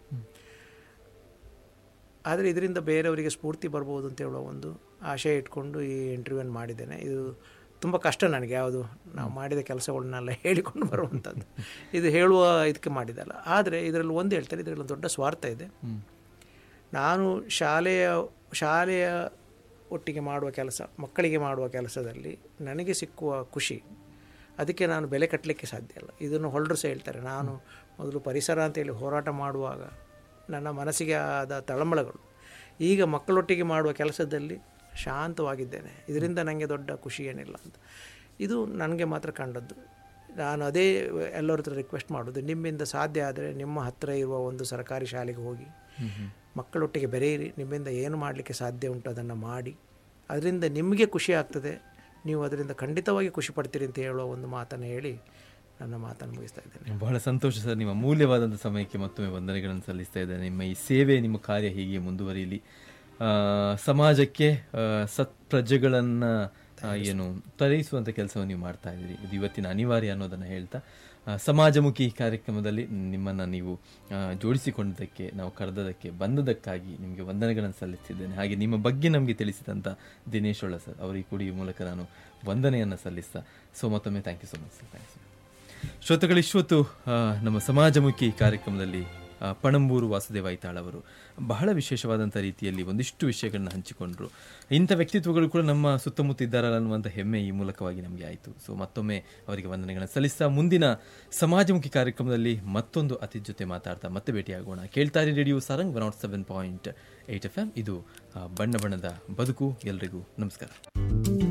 ಆದರೆ ಇದರಿಂದ ಬೇರೆಯವರಿಗೆ ಸ್ಫೂರ್ತಿ ಬರ್ಬೋದು ಅಂತ ಹೇಳುವ ಒಂದು ಆಶಯ ಇಟ್ಕೊಂಡು ಈ ಇಂಟರ್ವ್ಯೂವನ್ನು ಮಾಡಿದ್ದೇನೆ ಇದು ತುಂಬ ಕಷ್ಟ ನನಗೆ ಯಾವುದು ನಾವು ಮಾಡಿದ ಕೆಲಸಗಳನ್ನೆಲ್ಲ ಹೇಳಿಕೊಂಡು ಬರುವಂಥದ್ದು ಇದು ಹೇಳುವ ಇದಕ್ಕೆ ಮಾಡಿದಲ್ಲ ಆದರೆ ಇದರಲ್ಲಿ ಒಂದು ಹೇಳ್ತಾರೆ ಇದರಲ್ಲಿ ಒಂದು ದೊಡ್ಡ ಸ್ವಾರ್ಥ ಇದೆ ನಾನು ಶಾಲೆಯ ಶಾಲೆಯ ಒಟ್ಟಿಗೆ ಮಾಡುವ ಕೆಲಸ ಮಕ್ಕಳಿಗೆ ಮಾಡುವ ಕೆಲಸದಲ್ಲಿ ನನಗೆ ಸಿಕ್ಕುವ ಖುಷಿ ಅದಕ್ಕೆ ನಾನು ಬೆಲೆ ಕಟ್ಟಲಿಕ್ಕೆ ಸಾಧ್ಯ ಇಲ್ಲ ಇದನ್ನು ಹೊರಡ್ರು ಸಹ ಹೇಳ್ತಾರೆ ನಾನು ಮೊದಲು ಪರಿಸರ ಅಂತೇಳಿ ಹೋರಾಟ ಮಾಡುವಾಗ ನನ್ನ ಮನಸ್ಸಿಗೆ ಆದ ತಳಮಳಗಳು ಈಗ ಮಕ್ಕಳೊಟ್ಟಿಗೆ ಮಾಡುವ ಕೆಲಸದಲ್ಲಿ ಶಾಂತವಾಗಿದ್ದೇನೆ ಇದರಿಂದ ನನಗೆ ದೊಡ್ಡ ಖುಷಿ ಏನಿಲ್ಲ ಅಂತ ಇದು ನನಗೆ ಮಾತ್ರ ಕಂಡದ್ದು ನಾನು ಅದೇ ಎಲ್ಲರ ಹತ್ರ ರಿಕ್ವೆಸ್ಟ್ ಮಾಡೋದು ನಿಮ್ಮಿಂದ ಸಾಧ್ಯ ಆದರೆ ನಿಮ್ಮ ಹತ್ತಿರ ಇರುವ ಒಂದು ಸರ್ಕಾರಿ ಶಾಲೆಗೆ ಹೋಗಿ ಮಕ್ಕಳೊಟ್ಟಿಗೆ ಬೆರೆಯಿರಿ ನಿಮ್ಮಿಂದ ಏನು ಮಾಡಲಿಕ್ಕೆ ಸಾಧ್ಯ ಉಂಟು ಅದನ್ನು ಮಾಡಿ ಅದರಿಂದ ನಿಮಗೆ ಖುಷಿ ಆಗ್ತದೆ ನೀವು ಅದರಿಂದ ಖಂಡಿತವಾಗಿ ಖುಷಿ ಪಡ್ತೀರಿ ಅಂತ ಹೇಳುವ ಒಂದು ಮಾತನ್ನು ಹೇಳಿ ನನ್ನ ಮಾತನ್ನು ಮುಗಿಸ್ತಾ ಇದ್ದೇನೆ ಬಹಳ ಸಂತೋಷ ಸರ್ ನಿಮ್ಮ ಅಮೂಲ್ಯವಾದಂಥ ಸಮಯಕ್ಕೆ ಮತ್ತೊಮ್ಮೆ ವಂದನೆಗಳನ್ನು ಸಲ್ಲಿಸ್ತಾ ಇದ್ದೇನೆ ನಿಮ್ಮ ಈ ಸೇವೆ ನಿಮ್ಮ ಕಾರ್ಯ ಹೀಗೆ ಮುಂದುವರಿಯಲಿ ಆ, ಸಮಾಜಕ್ಕೆ ಆ, ಸತ್ಪ್ರಜೆಗಳನ್ನು ಆ, ಏನು ತರೈಸುವಂಥ ಕೆಲಸವನ್ನು ನೀವು ಮಾಡ್ತಾ ಇದ್ದೀರಿ ಇದು ಇವತ್ತಿನ ಅನಿವಾರ್ಯ ಅನ್ನೋದನ್ನು ಹೇಳ್ತಾ ಆ, ಸಮಾಜಮುಖಿ ಕಾರ್ಯಕ್ರಮದಲ್ಲಿ ನಿಮ್ಮನ್ನು ನೀವು ಆ, ಜೋಡಿಸಿಕೊಂಡದಕ್ಕೆ ನಾವು ಕರೆದದಕ್ಕೆ ಬಂದದಕ್ಕಾಗಿ ನಿಮಗೆ ವಂದನೆಗಳನ್ನು ಸಲ್ಲಿಸ್ತಿದ್ದೇನೆ ಹಾಗೆ ನಿಮ್ಮ ಬಗ್ಗೆ ನಮಗೆ ತಿಳಿಸಿದಂಥ ದಿನೇಶ್ ಒಳ್ಳ ಸರ್ ಅವರಿಗೆ ಕೂಡ ಈ ಮೂಲಕ ನಾನು ವಂದನೆಯನ್ನು ಸಲ್ಲಿಸ್ತಾ ಸೊ ಮತ್ತೊಮ್ಮೆ thank you so much sir thanks ಶ್ರೋತಗಳು ಇಷ್ಟೊತ್ತು ಆ, ನಮ್ಮ ಸಮಾಜಮುಖಿ ಕಾರ್ಯಕ್ರಮದಲ್ಲಿ ಆ, ಪಣಂಬೂರು ವಾಸುದೇವ ಐತಾಳ್ ಅವರು ಬಹಳ ವಿಶೇಷವಾದಂಥ ರೀತಿಯಲ್ಲಿ ಒಂದಿಷ್ಟು ವಿಷಯಗಳನ್ನ ಹಂಚಿಕೊಂಡ್ರು ಇಂಥ ವ್ಯಕ್ತಿತ್ವಗಳು ಕೂಡ ನಮ್ಮ ಸುತ್ತಮುತ್ತ ಇದ್ದಾರಲ್ಲ ಅನ್ನುವಂಥ ಹೆಮ್ಮೆ ಈ ಮೂಲಕವಾಗಿ ನಮಗೆ ಆಯಿತು ಸೊ ಮತ್ತೊಮ್ಮೆ ಅವರಿಗೆ ವಂದನೆಗಳನ್ನು ಸಲ್ಲಿಸ್ತಾ ಮುಂದಿನ ಸಮಾಜಮುಖಿ ಕಾರ್ಯಕ್ರಮದಲ್ಲಿ ಮತ್ತೊಂದು ಅತಿಥಿ ಜೊತೆ ಮಾತಾಡ್ತಾ ಮತ್ತೆ ಭೇಟಿಯಾಗೋಣ ಕೇಳ್ತಾರೆ radio Sarang one nought seven point eight F M ಇದು ಆ, ಬಣ್ಣ ಬಣ್ಣದ ಬದುಕು ಎಲ್ರಿಗೂ ನಮಸ್ಕಾರ